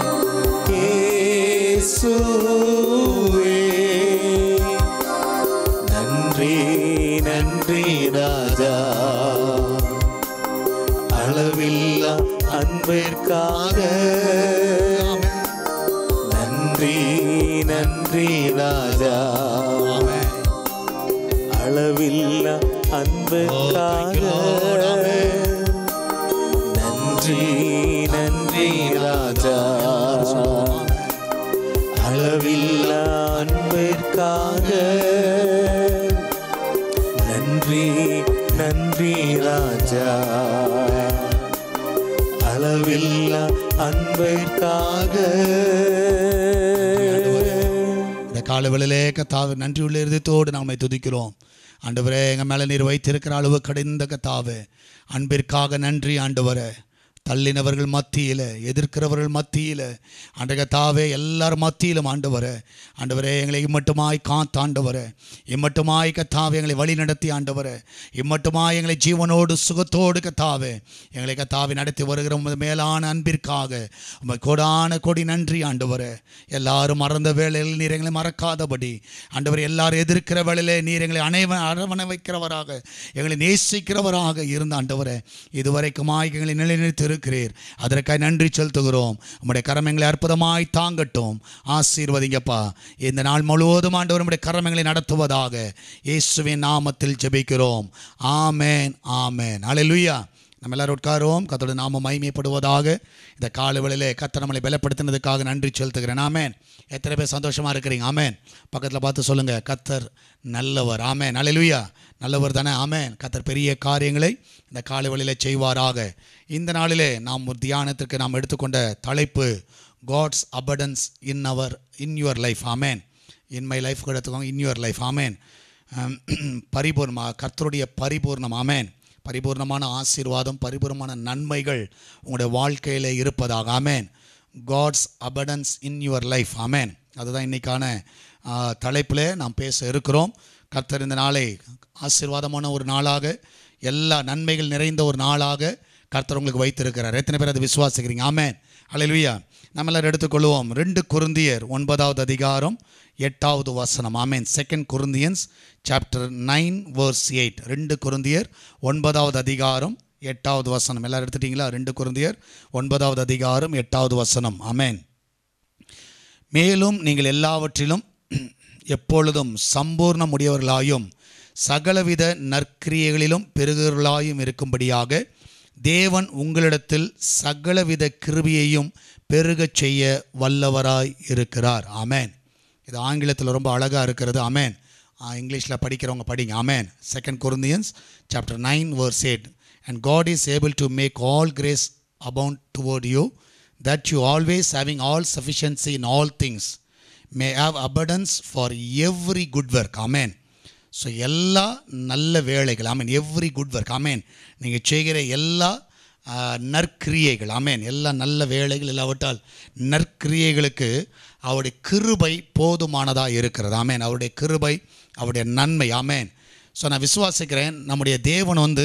S3: இயேசுவே நன்றி நன்றி ராஜா அளவில்லா அன்பிற்காக நன்றி நன்றி ராஜா
S1: ஆமென்
S3: அளவில்லா அன்புக்காக நன்றி நன்றி ராஜா அளவில்லா அன்பிற்காக நன்றி நன்றி ராஜா அளவில்லா அன்பிற்காக
S1: இந்த காலவெளியிலே கத்தாவு நன்றியுள்ள இருதயத்தோடு நாம துதிக்கிறோம் ஆண்டவரே எங்கள் மேலே நீர் வைத்திருக்கிற அளவு கடிந்த கத்தாவே அன்பிற்காக நன்றி ஆண்டவரே தள்ளினவர்கள் மத்தியில் எதிர்க்கிறவர்கள் மத்தியில் ஆண்டு கத்தாவே எல்லார் மத்தியிலும் ஆண்டவரே ஆண்டவரே எங்களை இம்மட்டுமாய் காத்தாண்டவரே இம்மட்டுமாய் கத்தாவே எங்களை வழி நடத்தி ஆண்டவரே இம்மட்டுமாய் எங்களை ஜீவனோடு சுகத்தோடு கத்தாவே எங்களை கத்தாவே நடத்தி வருகிற உமது மேலான அன்பிற்காக உமது கொடான கொடி நன்றி ஆண்டவரே எல்லாரும் மறந்த வேளையில் நீர் எங்களை மறக்காதபடி ஆண்டவர் எல்லாரும் எதிர்க்கிற வேளையிலே நீர் எங்களை அனைவ அரவணை வைக்கிறவராக எங்களை நேசிக்கிறவராக இருந்த ஆண்டவரே இதுவரைக்குமாய் எங்களை நிலைநிறுத்தி இருக்கிறீர் அதற்காக நன்றி செலுத்துகிறோம் உம்முடைய கரம் எங்களை அற்புதமாய் தாங்கட்டும் ஆசீர்வதிங்கப்பா இந்த நாள் முழுவதும் ஆண்டவர் உம்முடைய கரம் எங்களை நடத்துவதாக இயேசுவின் நாமத்தில் ஜெபிக்கிறோம் ஆமேன் ஆமேன் அல்லேலூயா நம்ம எல்லாரும் உட்காருவோம் கத்தோட நாம மகிமைப்படுவதாக இந்த காலவெளியிலே கத்த நம்மளை பலப்படுத்தினதுக்காக நன்றி செலுத்துகிறேன் ஆமேன் எத்தனை பேர் சந்தோஷமாக இருக்கிறீங்க ஆமேன் பக்கத்தில் பார்த்து சொல்லுங்கள் கத்தர் நல்லவர் ஆமேன் அல்லேலூயா நல்லவர் தானே ஆமேன் கத்தர் பெரிய காரியங்களை இந்த காலவெளியில் செய்வாராக இந்த நாளிலே நாம் ஒரு தியானத்திற்கு நாம் எடுத்துக்கொண்ட தலைப்பு God's abundance in our in your life ஆமேன் இன் மை லைஃப் எடுத்துக்கோங்க இன் யுவர் லைஃப் ஆமேன் பரிபூர்ணமாக கர்த்தருடைய பரிபூர்ணம் ஆமேன் பரிபூர்ணமான ஆசீர்வாதம் பரிபூர்ணமான நன்மைகள் உங்களுடைய வாழ்க்கையில் இருப்பதாக ஆமேன் God's abundance in your life ஆமேன் அதுதான் இன்றைக்கான தலைப்பில் நாம் பேச இருக்கிறோம் கர்த்தர் இந்த நாளை ஆசீர்வாதமான ஒரு நாளாக எல்லா நன்மைகள் நிறைந்த ஒரு நாளாக கர்த்தர் உங்களுக்கு வைத்திருக்கிறார் எத்தனை பேர் அதை விசுவாசிக்கிறீங்க ஆமேன் அல்லேலூயா நம்ம எல்லாரும் எடுத்துக்கொள்வோம் ரெண்டு குருந்தியர் ஒன்பதாவது அதிகாரம் எட்டாவது வசனம் ஆமேன் second Corinthians chapter nine verse eight ரெண்டு குருந்தியர் ஒன்பதாவது அதிகாரம் எட்டாவது வசனம் எல்லாரும் எடுத்துட்டீங்களா ரெண்டு குருந்தியர் ஒன்பதாவது அதிகாரம் எட்டாவது வசனம் ஆமேன் மேலும் நீங்கள் எல்லாவற்றிலும் எப்பொழுதும் சம்பூர்ண முடியவர்களாயும் சகலவித நற்கிரியைகளிலும் பெருகிறவர்களாயும் இருக்கும்படியாக தேவன் உங்களிடத்தில் சகலவித கிருபியையும் பெருகச் செய்ய வல்லவராய் இருக்கிறார் ஆமேன் இது ஆங்கிலத்தில் ரொம்ப அழகாக இருக்கிறது ஆமேன் இங்கிலீஷில் படிக்கிறவங்க படிங்க ஆமேன் second Corinthians chapter nine verse eight and God is able to make all grace abound toward you that you always having all sufficiency in all things may have abundance for every good work ஆமேன் so எல்லா நல்ல வேலைகள் ஆமேன் every good work ஆமேன் நீங்கள் செய்கிற எல்லா நற்கிரியைகள் ஆமேன் எல்லா நல்ல வேலைகள் இல்லாவிட்டால் நற்கிரியைகளுக்கு அவருடைய கிருபை போதுமானதாக இருக்கிறது ஆமேன் அவருடைய கிருபை அவருடைய நன்மை ஆமேன் ஸோ நான் விசுவாசிக்கிறேன் நம்முடைய தேவன் வந்து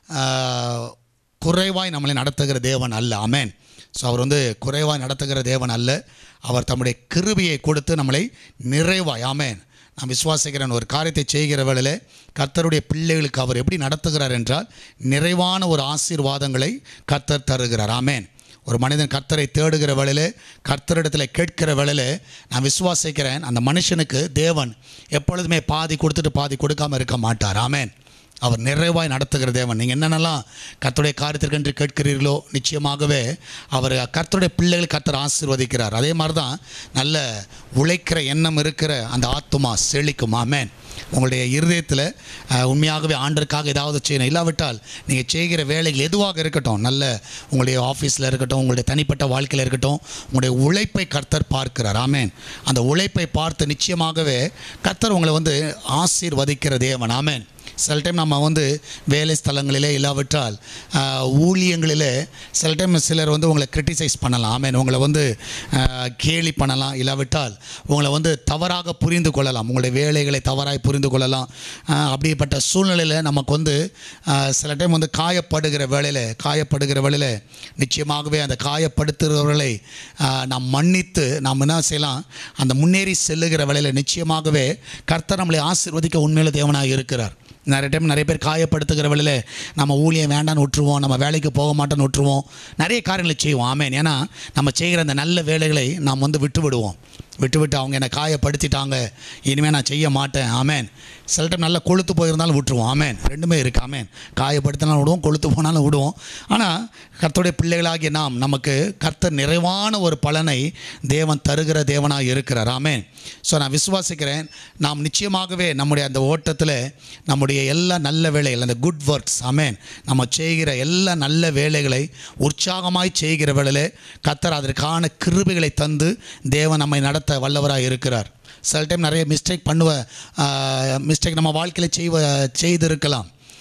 S1: குறைவாய் நம்மளை நடத்துகிற தேவன் அல்ல ஆமேன் ஸோ அவர் வந்து குறைவாய் நடத்துகிற தேவன் அல்ல அவர் தம்முடைய கிருபியை கொடுத்து நம்மளை நிறைவாய் ஆமேன் நான் விசுவாசிக்கிறேன் ஒரு காரியத்தை செய்கிற வேளையில் கர்த்தருடைய பிள்ளைகளுக்கு அவர் எப்படி நடத்துகிறார் என்றால் நிறைவான ஒரு ஆசீர்வாதங்களை கர்த்தர் தருகிறார் ஆமேன் ஒரு மனிதன் கர்த்தரை தேடுகிற வேளையில் கர்த்தரிடத்தில் கேட்கிற வேளையில் நான் விசுவாசிக்கிறேன் அந்த மனுஷனுக்கு தேவன் எப்பொழுதுமே பாதி கொடுத்துட்டு பாதி கொடுக்காமல் இருக்க மாட்டார் ஆமேன் அவர் நிறைவாய் நடத்துகிற தேவன் நீங்கள் என்னென்னலாம் கர்த்தருடைய காரியத்திற்கென்று கேட்கிறீர்களோ நிச்சயமாகவே அவர் கர்த்தருடைய பிள்ளைகள் கர்த்தர் ஆசீர்வதிக்கிறார் அதே மாதிரி தான் நல்ல உழைக்கிற எண்ணம் இருக்கிற அந்த ஆத்துமா செழிக்கும் ஆமேன் உங்களுடைய இருதயத்தில் உண்மையாகவே ஆண்டருக்காக ஏதாவது செய்யணும் இல்லாவிட்டால் நீங்கள் செய்கிற வேலைகள் எதுவாக இருக்கட்டும் நல்ல உங்களுடைய ஆஃபீஸில் இருக்கட்டும் உங்களுடைய தனிப்பட்ட வாழ்க்கையில் இருக்கட்டும் உங்களுடைய உழைப்பை கர்த்தர் பார்க்கிறார் ஆமேன் அந்த உழைப்பை பார்த்து நிச்சயமாகவே கர்த்தர் உங்களை வந்து ஆசீர்வதிக்கிற தேவன் ஆமேன் சில டைம் நம்ம வந்து வேலை ஸ்தலங்களிலே இல்லாவிட்டால் ஆஹ், ஊழியங்களிலே சில டைம் சிலர் வந்து உங்களை கிரிட்டிசைஸ் பண்ணலாம் ஆமேன் உங்களை வந்து ஆஹ், கேலி பண்ணலாம் இல்லாவிட்டால் உங்களை வந்து தவறாக புரிந்து கொள்ளலாம் உங்களுடைய வேலைகளை தவறாய் புரிந்து கொள்ளலாம் ஆஹ், அப்படிப்பட்ட சூழ்நிலையில் நமக்கு வந்து ஆஹ், சில டைம் வந்து காயப்படுகிற வேளையில் காயப்படுகிற வேளையில் நிச்சயமாகவே அந்த காயப்படுத்துகிறவர்களை ஆஹ், நாம் மன்னித்து நாம் என்ன செய்யலாம் அந்த முன்னேறி செல்லுகிற வேளையில் நிச்சயமாகவே கர்த்தர் நம்மளை ஆசீர்வதிக்க உண்மையில தேவனாக இருக்கிறார் நிறைய டைம் நிறைய பேர் காயப்படுத்துகிற வேளையில் நம்ம ஊழியம் வேண்டான்னு விட்டுருவோம் நம்ம வேலைக்கு போக மாட்டோன்னு விட்டுருவோம் நிறைய காரியங்களை செய்வோம் ஆமேன் ஏன்னா நம்ம செய்கிற அந்த நல்ல வேலைகளை நாம் வந்து விட்டு விடுவோம் விட்டு விட்டு அவங்க என்னை காயப்படுத்திட்டாங்க இனிமேல் நான் செய்ய மாட்டேன் ஆமேன் சில டைம் நல்லா கொளுத்து போயிருந்தாலும் விட்டுருவோம் ஆமேன் ரெண்டுமே இருக்குது ஆமேன் காயப்படுத்தினாலும் விடுவோம் கொளுத்து போனாலும் விடுவோம் ஆனால் கர்த்தருடைய பிள்ளைகளாகிய நாம் நமக்கு கர்த்தர் நிறைவான ஒரு பலனை தேவன் தருகிற தேவனாக இருக்கிறார் ஆமேன் ஸோ நான் விசுவாசிக்கிறேன் நாம் நிச்சயமாகவே நம்முடைய அந்த ஓட்டத்தில் நம்முடைய எல்லா நல்ல வேலைகள் அந்த குட் ஒர்க்ஸ் ஆமேன் நம்ம செய்கிற எல்லா நல்ல வேலைகளை உற்சாகமாய் செய்கிற வேளையிலே கர்த்தர் அதற்கான கிருபைகளை தந்து தேவன் நம்மை நடத்த வல்லவராக இருக்கிறார் சில டைம் நிறைய மிஸ்டேக் பண்ணுவ மிஸ்டேக் நம்ம வாழ்க்கையில் செய்வ செய்திருக்கலாம்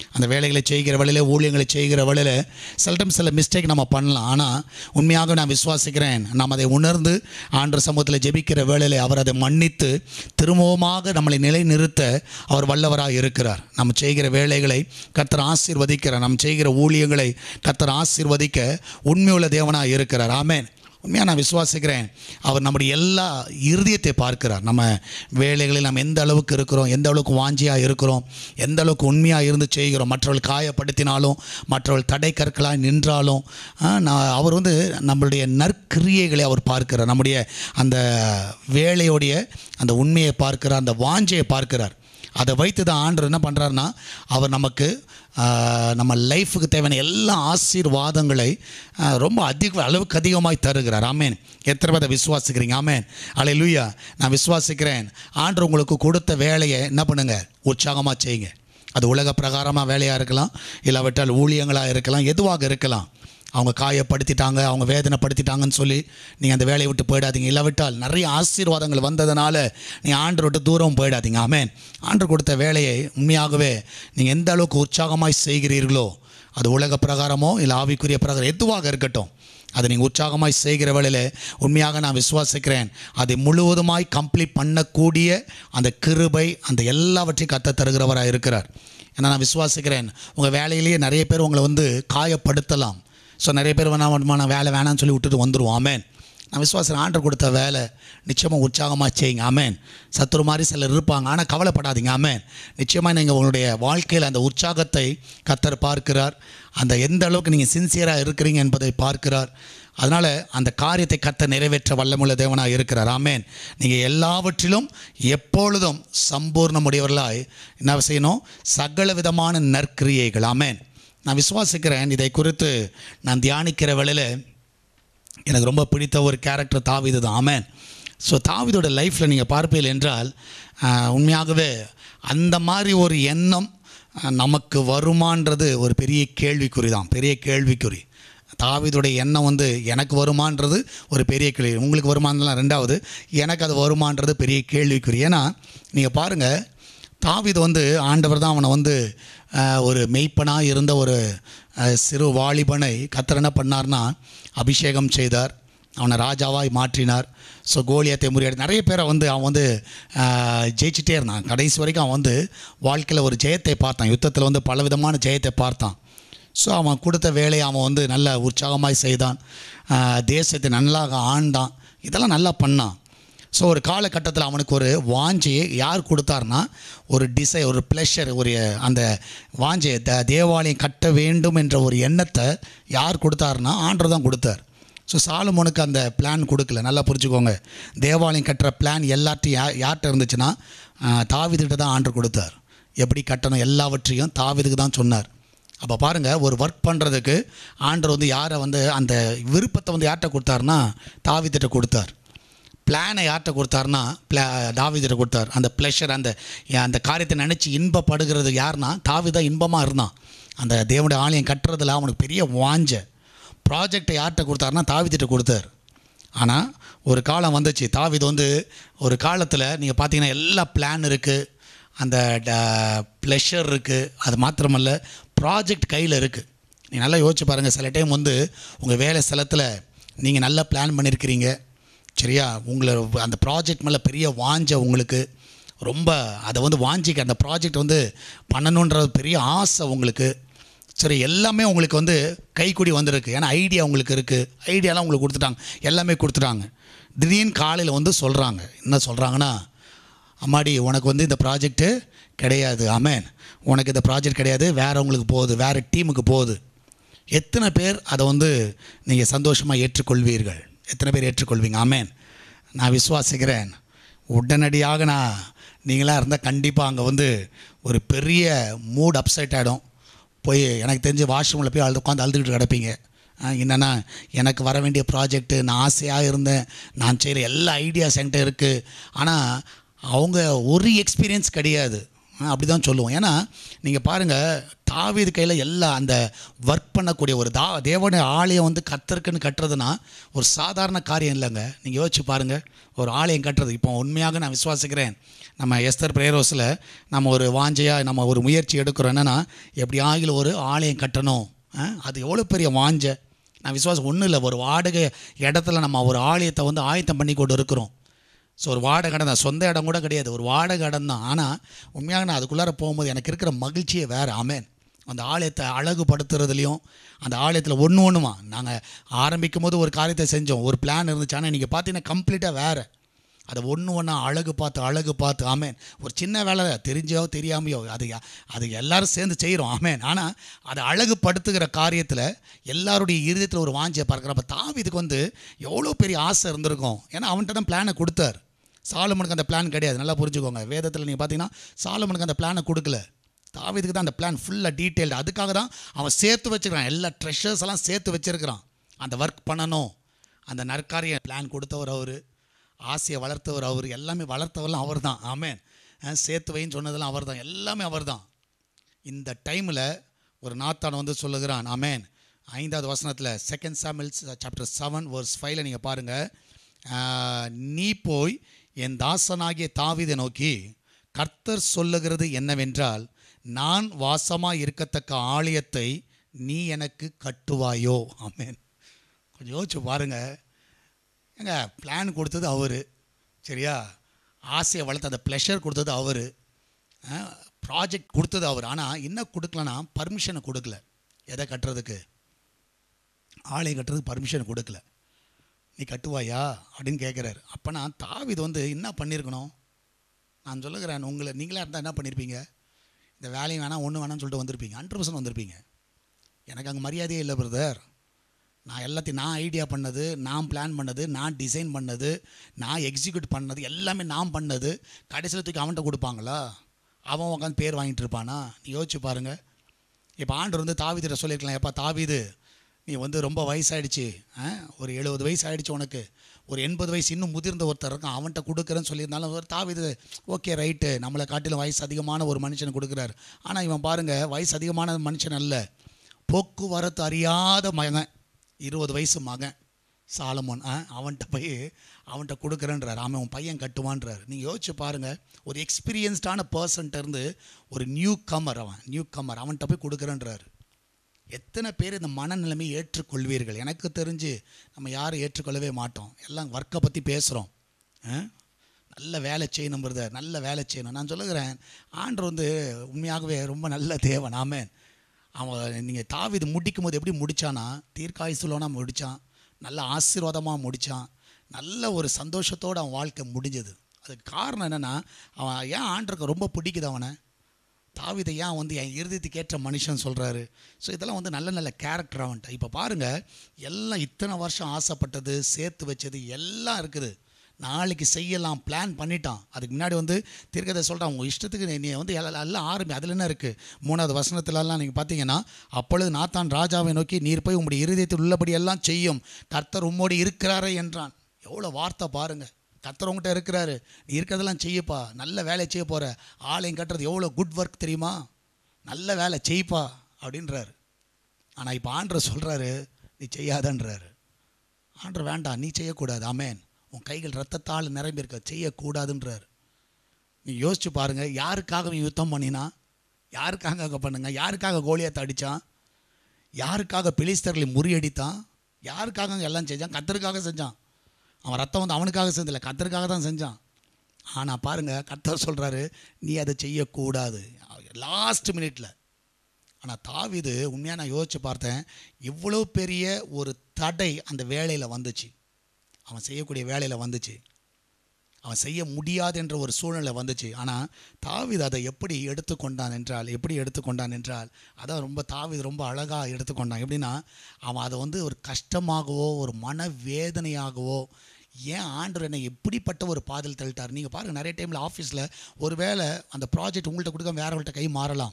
S1: அந்த வேலைகளை செய்கிற வேலையில் ஊழியங்களை செய்கிற வேலையில் சில டைம் சில மிஸ்டேக் நம்ம பண்ணலாம் ஆனால் உண்மையாக நான் விசுவாசிக்கிறேன் நாம் அதை உணர்ந்து ஆண்டு சமூகத்தில் ஜெபிக்கிற வேளையில் அவர் அதை மன்னித்து திரும்பவுமாக நம்மளை நிலைநிறுத்த அவர் வல்லவராக இருக்கிறார் நம்ம செய்கிற வேலைகளை கர்த்தர் ஆசீர்வதிக்கிறார் நம்ம செய்கிற ஊழியங்களை கர்த்தர் ஆசீர்வதிக்க உண்மையுள்ள தேவனாக இருக்கிறார் ஆமென் உண்மையாக நான் விசுவாசிக்கிறேன் அவர் நம்முடைய எல்லா இருதயத்தை பார்க்கிறார் நம்ம வேலைகளில் நம்ம எந்த அளவுக்கு இருக்கிறோம் எந்த அளவுக்கு வாஞ்சியாக இருக்கிறோம் எந்த அளவுக்கு உண்மையாக இருந்து செய்கிறோம் மற்றவர்கள் காயப்படுத்தினாலும் மற்றவர்கள் தடை கற்களாக நின்றாலும் ஆ, நான் அவர் வந்து நம்மளுடைய நற்கிரியைகளை அவர் பார்க்கிறார் நம்முடைய அந்த வேலையுடைய அந்த உண்மையை பார்க்கிறார் அந்த வாஞ்சையை பார்க்கிறார் அதை வைத்து தான் ஆண்டவர் என்ன பண்ணுறாருன்னா அவர் நமக்கு ஆஹ், நம்ம லைஃபுக்கு தேவையான எல்லா ஆசீர்வாதங்களை ஆஹ், ரொம்ப அதிக அளவுக்கு அதிகமாய் தருகிறார் ஆமேன் எத்தனை பேர் அதை விசுவாசிக்கிறீங்க ஆமேன் அலை லூயா நான் விசுவாசிக்கிறேன் ஆண்டவர் உங்களுக்கு கொடுத்த வேலையை என்ன பண்ணுங்க உற்சாகமாக செய்யுங்க அது உலக பிரகாரமாக வேலையாக இருக்கலாம் இல்லாவிட்டால் ஊழியங்களாக இருக்கலாம் எதுவாக இருக்கலாம் அவங்க காயப்படுத்திட்டாங்க அவங்க வேதனைப்படுத்திட்டாங்கன்னு சொல்லி நீங்கள் அந்த வேலையை விட்டு போயிடாதீங்க இல்லாவிட்டால் நிறைய ஆசீர்வாதங்கள் வந்ததுனால நீங்கள் ஆண்டர் விட்டு தூரம் போயிடாதீங்க ஆமென் ஆண்டர் கொடுத்த வேலையை உண்மையாகவே நீங்கள் எந்த அளவுக்கு உற்சாகமாய் செய்கிறீர்களோ அது உலக பிரகாரமோ இல்லை ஆவிக்குரிய பிரகாரம் எதுவாக இருக்கட்டும் அதை நீங்கள் உற்சாகமாய் செய்கிற வேளையில் உண்மையாக நான் விசுவாசிக்கிறேன் அதை முழுவதுமாய் கம்ப்ளீட் பண்ணக்கூடிய அந்த கிருபை அந்த எல்லாவற்றையும் கத்த தருகிறவராக இருக்கிறார் ஏன்னா நான் விசுவாசிக்கிறேன் உங்கள் வேலையிலேயே நிறைய பேர் உங்களை வந்து காயப்படுத்தலாம் ஸோ நிறைய பேர் வேணா வேணுமா நான் வேலை வேணாம்னு சொல்லி விட்டுட்டு வந்துடுவோம் ஆமேன் நான் விசுவாசம் ஆண்டர் கொடுத்த வேலை நிச்சயமாக உற்சாகமாக செய்யுங்க ஆமேன் சத்துரு மாதிரி சிலர் இருப்பாங்க ஆனால் கவலைப்படாதீங்க ஆமேன் நிச்சயமாக நீங்கள் உங்களுடைய வாழ்க்கையில் அந்த உற்சாகத்தை கத்தர் பார்க்கிறார் அந்த எந்த அளவுக்கு நீங்கள் சின்சியராக இருக்கிறீங்க என்பதை பார்க்கிறார் அதனால் அந்த காரியத்தை கத்த நிறைவேற்ற வல்லமுள்ள தேவனாக இருக்கிறார் ஆமேன் நீங்கள் எல்லாவற்றிலும் எப்பொழுதும் சம்பூர்ணமுடையவர்களாய் என்ன செய்யணும் சகல விதமான நற்கிரியைகள் ஆமேன் நான் விசுவாசிக்கிறேன் இதை குறித்து நான் தியானிக்கிற வேளையில் எனக்கு ரொம்ப பிடித்த ஒரு கேரக்டர் தாவிது தான் ஆமேன் ஸோ தாவிதோட லைஃப்பில் நீங்கள் பார்ப்பீர்கள் என்றால் ஆஹ், உண்மையாகவே அந்த மாதிரி ஒரு எண்ணம் ஆஹ், நமக்கு வருமான்றது ஒரு பெரிய கேள்விக்குறி தான் பெரிய கேள்விக்குறி தாவிதுடைய எண்ணம் வந்து எனக்கு வருமான்றது ஒரு பெரிய கேள்வி உங்களுக்கு வருமானலாம் ரெண்டாவது எனக்கு அது வருமான்றது பெரிய கேள்விக்குறி ஏன்னா நீங்கள் பாருங்கள் தாவீது வந்து ஆண்டவர் தான் அவனை வந்து ஆஹ், ஒரு மெய்ப்பனாக இருந்த ஒரு ஆஹ், சிறு வாலிபனை கத்தர் என்ன பண்ணார்னா அபிஷேகம் செய்தார் அவனை ராஜாவாய் மாற்றினார் ஸோ கோலியத்தை முறியடி நிறைய பேரை வந்து அவன் வந்து ஆஹ், ஜெயிச்சிட்டே இருந்தான் கடைசி வரைக்கும் அவன் வந்து வாழ்க்கையில் ஒரு ஜெயத்தை பார்த்தான் யுத்தத்தில் வந்து பலவிதமான ஜெயத்தை பார்த்தான் ஸோ அவன் கொடுத்த வேலையை அவன் வந்து நல்ல உற்சாகமாய் செய்தான் ஆஹ், தேசத்தை நல்லாக ஆண்டான் இதெல்லாம் நல்லா பண்ணான் ஸோ ஒரு காலகட்டத்தில் அவனுக்கு ஒரு வாஞ்சியை யார் கொடுத்தாருன்னா ஒரு டிசை ஒரு ப்ளஷர் ஒரு அந்த வாஞ்சையை த தேவாலயம் கட்ட வேண்டும் என்ற ஒரு எண்ணத்தை யார் கொடுத்தாருன்னா ஆண்டர் தான் கொடுத்தார் ஸோ சாலமோனுக்கு அந்த பிளான் கொடுக்கல நல்லா புரிஞ்சுக்கோங்க தேவாலயம் கட்டுற பிளான் எல்லாத்தையும் யா யார்கிட்ட இருந்துச்சுன்னா தாவிதுகிட்ட தான் ஆண்டர் கொடுத்தார் எப்படி கட்டணும் எல்லாவற்றையும் தாவிதுக்கு தான் சொன்னார் அப்போ பாருங்கள் ஒரு ஒர்க் பண்ணுறதுக்கு ஆண்டர் வந்து யாரை வந்து அந்த விருப்பத்தை வந்து யார்கிட்ட கொடுத்தாருன்னா தாவித்திட்ட கொடுத்தார் பிளானை யார்கிட்ட கொடுத்தாருன்னா பிளா தாவிதிட்ட கொடுத்தார் அந்த ப்ளஷர் அந்த அந்த காரியத்தை நினச்சி இன்பப்படுகிறது யாருன்னா தாவிதா இன்பமாக இருந்தான் அந்த தேவனுடைய ஆலயம் கட்டுறதுல அவனுக்கு பெரிய வாஞ்ச ப்ராஜெக்டை யார்கிட்ட கொடுத்தாருன்னா தாவிதிட்ட கொடுத்தார் ஆனால் ஒரு காலம் வந்துச்சு தாவிது வந்து ஒரு காலத்தில் நீங்கள் பார்த்தீங்கன்னா எல்லா பிளான் இருக்குது அந்த ப்ளஷர் இருக்குது அது மாத்திரமல்ல ப்ராஜெக்ட் கையில் இருக்குது நீங்கள் நல்லா யோசிச்சு பாருங்கள் சில டைம் வந்து உங்கள் வேலை ஸ்தலத்தில் நீங்கள் நல்லா பிளான் பண்ணியிருக்கிறீங்க சரியா உங்களை அந்த ப்ராஜெக்ட் மேலே பெரிய வாஞ்ச உங்களுக்கு ரொம்ப அதை வந்து வாஞ்சிக்க அந்த ப்ராஜெக்ட் வந்து பண்ணணுன்ற பெரிய ஆசை உங்களுக்கு சரி எல்லாமே உங்களுக்கு வந்து கைக்குடி வந்திருக்கு ஏன்னா ஐடியா உங்களுக்கு இருக்குது ஐடியாலாம் உங்களுக்கு கொடுத்துட்டாங்க எல்லாமே கொடுத்துட்டாங்க திடீர்னு காலையில் வந்து சொல்கிறாங்க என்ன சொல்கிறாங்கன்னா அம்மாடி உனக்கு வந்து இந்த ப்ராஜெக்ட்டு கிடையாது ஆமேன் உனக்கு இந்த ப்ராஜெக்ட் கிடையாது வேறு உங்களுக்கு போகுது வேறு டீமுக்கு போகுது எத்தனை பேர் அதை வந்து நீங்கள் சந்தோஷமாக ஏற்றுக்கொள்வீர்கள் எத்தனை பேர் ஏற்றுக்கொள்வீங்க ஆமேன் நான் விசுவாசிக்கிறேன் உடனடியாக நான் நீங்களாக இருந்தால் கண்டிப்பாக அங்கே வந்து ஒரு பெரிய மூட் அப்செட் ஆகிடும் போய் எனக்கு தெரிஞ்சு வாஷ்ரூமில் போய் அழுது உட்காந்து அழுதுகிட்டு கிடப்பீங்க என்னென்னா எனக்கு வர வேண்டிய ப்ராஜெக்ட்டு நான் ஆசையாக இருந்தேன் நான் செய்கிற எல்லா ஐடியாஸ் என்கிட்ட இருக்குது ஆனால் அவங்க ஒரு எக்ஸ்பீரியன்ஸ் கிடையாது அப்படி தான் சொல்லுவோம் ஏன்னா நீங்கள் பாருங்கள் தாவீது கையில் எல்லா அந்த ஒர்க் பண்ணக்கூடிய ஒரு தா தேவனுடைய ஆலயம் வந்து கத்தருக்குன்னு கட்டுறதுனா ஒரு சாதாரண காரியம் இல்லைங்க நீங்கள் யோசிச்சு பாருங்கள் ஒரு ஆலயம் கட்டுறது இப்போ உண்மையாக நான் விசுவாசிக்கிறேன் நம்ம எஸ்தர் பிரேரோஸில் நம்ம ஒரு வாஞ்சையாக நம்ம ஒரு முயற்சி எடுக்கிறோம் என்னென்னா எப்படி ஆகில ஒரு ஆலயம் கட்டணும் ஆ? அது எவ்வளோ பெரிய வாஞ்சை நான் விசுவாசம் ஒன்றும் இல்லை ஒரு வாடகை இடத்துல நம்ம ஒரு ஆலயத்தை வந்து ஆயத்தம் பண்ணி கொண்டு இருக்கிறோம் ஸோ ஒரு வாடகை இடம் தான் சொந்த இடம் கூட கிடையாது ஒரு வாடகை இடம் தான் ஆனால் உண்மையாக நான் அதுக்குள்ளார போகும்போது எனக்கு இருக்கிற மகிழ்ச்சியே வேறு ஆமென் அந்த ஆலயத்தை அழகுபடுத்துறதுலையும் அந்த ஆலயத்தில் ஒன்று ஒன்றுமா நாங்கள் ஆரம்பிக்கும் போது ஒரு காரியத்தை செஞ்சோம் ஒரு பிளான் இருந்துச்சு ஆனால் நீங்கள் பார்த்தீங்கன்னா கம்ப்ளீட்டாக வேறு அதை ஒன்று ஒன்றா அழகு பார்த்து அழகு பார்த்து ஆமேன் ஒரு சின்ன வேலை தெரிஞ்சோ தெரியாமையோ அது அது எல்லாரும் சேர்ந்து செய்கிறோம் ஆமேன் ஆனால் அதை அழகுபடுத்துகிற காரியத்தில் எல்லாருடைய இருதயத்தில் ஒரு வாஞ்சியை பார்க்குறப்ப தாவிதுக்கு வந்து எவ்வளோ பெரிய ஆசை இருந்திருக்கும் ஏன்னா அவன்கிட்ட தான் பிளானை கொடுத்தார் சாலமனுக்கு அந்த பிளான் கிடையாது நல்லா புரிஞ்சுக்கோங்க வேதத்தில் நீங்கள் பார்த்தீங்கன்னா சாலமனுக்கு அந்த பிளானை கொடுக்கல தாவீதுக்கு தான் அந்த பிளான் ஃபுல்லாக டீட்டெயில்டு அதுக்காக தான் அவன் சேர்த்து வச்சுக்கிறான் எல்லா ட்ரெஷர்ஸ் எல்லாம் சேர்த்து வச்சிருக்கிறான் அந்த ஒர்க் பண்ணணும் அந்த நற்காரிய பிளான் கொடுத்தவர் அவர் ஆசையை வளர்த்தவர் அவர் எல்லாமே வளர்த்தவரெல்லாம் அவர் தான் ஆமேன் அஹ் சேர்த்து வைன்னு சொன்னதெல்லாம் அவர் தான் எல்லாமே அவர் தான் இந்த டைமில் ஒரு நாத்தான் வந்து சொல்லுகிறான் ஆமேன் ஐந்தாவது வசனத்தில் second Samuels chapter seven verse ஃபைவ்ல நீங்கள் பாருங்கள் நீ போய் என் தாசனாகிய தாவீதை நோக்கி கர்த்தர் சொல்லுகிறது என்னவென்றால் நான் வாசமாக இருக்கத்தக்க ஆலயத்தை நீ எனக்கு கட்டுவாயோ ஆமேன் கொஞ்சம் யோசிச்சு பாருங்கள் ஏங்க பிளான் கொடுத்தது அவர் சரியா ஆசையை வளர்த்த அந்த ப்ளஷர் கொடுத்தது அவர் ப்ராஜெக்ட் கொடுத்தது அவர் ஆனால் என்ன கொடுக்கலனா பர்மிஷனை கொடுக்கல எதை கட்டுறதுக்கு ஆலயம் கட்டுறதுக்கு பர்மிஷன் கொடுக்கல நீ கட்டுவாயா அப்படின்னு கேட்குறாரு அப்போ நான் தாவிது வந்து என்ன பண்ணியிருக்கணும் நான் சொல்லுகிறேன் உங்களை நீங்களா இருந்தால் என்ன பண்ணியிருப்பீங்க இந்த வேலையும் வேணாம் ஒன்று வேணாம்னு சொல்லிட்டு வந்திருப்பீங்க ஹண்ட்ரட் பர்சன்ட் வந்திருப்பீங்க எனக்கு அங்கே மரியாதையே இல்லை பிரதர் நான் எல்லாத்தையும் நான் ஐடியா பண்ணது நான் பிளான் பண்ணது நான் டிசைன் பண்ணது நான் எக்ஸிக்யூட் பண்ணது எல்லாமே நான் பண்ணது கடைசியில் தூக்கி அவன்கிட்ட கொடுப்பாங்களா அவன் உட்காந்து பேர் வாங்கிட்டு இருப்பானா நீ யோசிச்சு பாருங்க இப்போ ஆண்டவர் வந்து தாவிதிட்ட சொல்லியிருக்கலாம் எப்பா தாவிது நீ வந்து ரொம்ப வயசாயிடுச்சு ஆ? ஒரு எழுபது வயசு ஆயிடுச்சு உனக்கு ஒரு எண்பது வயசு இன்னும் முதிர்ந்த ஒருத்தர் இருக்கான் அவன்கிட்ட கொடுக்குறேன்னு சொல்லியிருந்தாலும் ஒரு தாவிது ஓகே ரைட்டு நம்மளை காட்டிலும் வயசு அதிகமான ஒரு மனுஷன் கொடுக்குறாரு ஆனால் இவன் பாருங்கள் வயசு அதிகமான மனுஷன் அல்ல போக்குவரத்து அறியாத மகன் இருபது வயசு மகன் சாலமோன் ஆ அவன்கிட்ட போய் அவன்கிட்ட கொடுக்குறேன்றார் அவன் உன் பையன் கட்டுவான்றார் நீங்கள் யோசிச்சு பாருங்கள் ஒரு எக்ஸ்பீரியன்ஸ்டான பர்சன்ட்ட இருந்து ஒரு நியூ கமர் அவன் நியூ கமர் அவன்கிட்ட போய் கொடுக்குறேன்றார் எத்தனை பேர் இந்த மனநிலைமையை ஏற்றுக்கொள்வீர்கள் எனக்கு தெரிஞ்சு நம்ம யாரும் ஏற்றுக்கொள்ளவே மாட்டோம் எல்லாம் ஒர்க்கை பற்றி பேசுகிறோம் நல்ல வேலை செய்யணும் பிரதர் நல்ல வேலை செய்யணும் நான் சொல்லுகிறேன் ஆண்டவர் வந்து உண்மையாகவே ரொம்ப நல்ல தேவன் ஆமென் அவன் நீங்கள் தாவிது முடிக்கும் போது எப்படி முடிச்சானா தீர்க்காயுசுலோனா முடித்தான் நல்ல ஆசீர்வாதமாக முடித்தான் நல்ல ஒரு சந்தோஷத்தோடு அவன் வாழ்க்கை முடிஞ்சது அதுக்கு காரணம் என்னென்னா அவன் ஏன் ஆண்டருக்கு ரொம்ப பிடிக்குது அவனை தாவிதை ஏன் வந்து என் இருதயத்துக்கு ஏற்ற மனுஷன் சொல்கிறாரு ஸோ இதெல்லாம் வந்து நல்ல நல்ல கேரக்டர் அவன்ட்ட இப்போ பாருங்கள் எல்லாம் இத்தனை வருஷம் ஆசைப்பட்டது சேர்த்து வச்சது எல்லாம் இருக்குது நாளைக்கு செய்யலாம் பிளான் பண்ணிட்டான் அதுக்கு முன்னாடி வந்து தீர்க்கதை சொல்கிறான் உங்கள் இஷ்டத்துக்கு நீ- நீ வந்து எல்லாம் எல்லாம் ஆரம்பி அதில் என்ன இருக்குது மூணாவது வசனத்துலலாம் நீங்கள் பார்த்தீங்கன்னா அப்பொழுது நாத்தான் ராஜாவை நோக்கி நீர் போய் உங்களுடைய இருதயத்தில் உள்ளபடி எல்லாம் செய்யும் கர்த்தர் உம்மோடு இருக்கிறாரே என்றான் எவ்வளோ வார்த்தை பாருங்கள் கர்த்தர் உங்கள்கிட்ட இருக்கிறாரு நீ இருக்கிறதெல்லாம் செய்யப்பா நல்ல வேலையை செய்ய போகிற ஆலயம் கட்டுறது எவ்வளோ குட் ஒர்க் தெரியுமா நல்ல வேலை செய்ப்பா அப்படின்றாரு ஆனால் இப்போ ஆண்டர் சொல்கிறாரு நீ செய்யாதன்றாரு ஆண்டர் வேண்டாம் நீ செய்யக்கூடாது ஆமேன் உன் கைகள் ரத்தத்தால் நிரம்பி இருக்க செய்யக்கூடாதுன்றார் நீ யோசிச்சு பாருங்க யாருக்காக இவன் யுத்தம் பண்ணினா யாருக்காக அங்கே பண்ணுங்க யாருக்காக கோலியத்தை அடித்தான் யாருக்காக பிலிஸ்தர்களை முறியடித்தான் யாருக்காக அங்க எல்லாம் செஞ்சான் கத்தருக்காக செஞ்சான் அவன் ரத்தம் வந்து அவனுக்காக செஞ்சல கத்தருக்காக தான் செஞ்சான் ஆனால் பாருங்க கத்தர் சொல்கிறாரு நீ அதை செய்யக்கூடாது லாஸ்ட் மினிட்ல ஆனால் தாவிது உண்மையாக நான் யோசிச்சு பார்த்தேன் இவ்வளோ பெரிய ஒரு தடை அந்த வேலையில் வந்துச்சு அவன் செய்யக்கூடிய வேலையில் வந்துச்சு அவன் செய்ய முடியாது என்ற ஒரு சூழ்நிலை வந்துச்சு ஆனால் தாவீது அதை எப்படி எடுத்துக்கொண்டான் என்றால் எப்படி எடுத்துக்கொண்டான் என்றால் அதான் ரொம்ப தாவீது ரொம்ப அழகாக எடுத்துக்கொண்டான் எப்படின்னா அவன் அதை வந்து ஒரு கஷ்டமாகவோ ஒரு மன வேதனையாகவோ ஏன் ஆண்டவர் என்னை எப்படிப்பட்ட ஒரு பாதையில் தள்ளிட்டார் நீங்கள் பாருங்கள் நிறைய டைமில் ஆஃபீஸில் ஒருவேளை அந்த ப்ராஜெக்ட் உங்கள்கிட்ட கொடுக்க வேறவங்கள்ட்ட கை மாறலாம்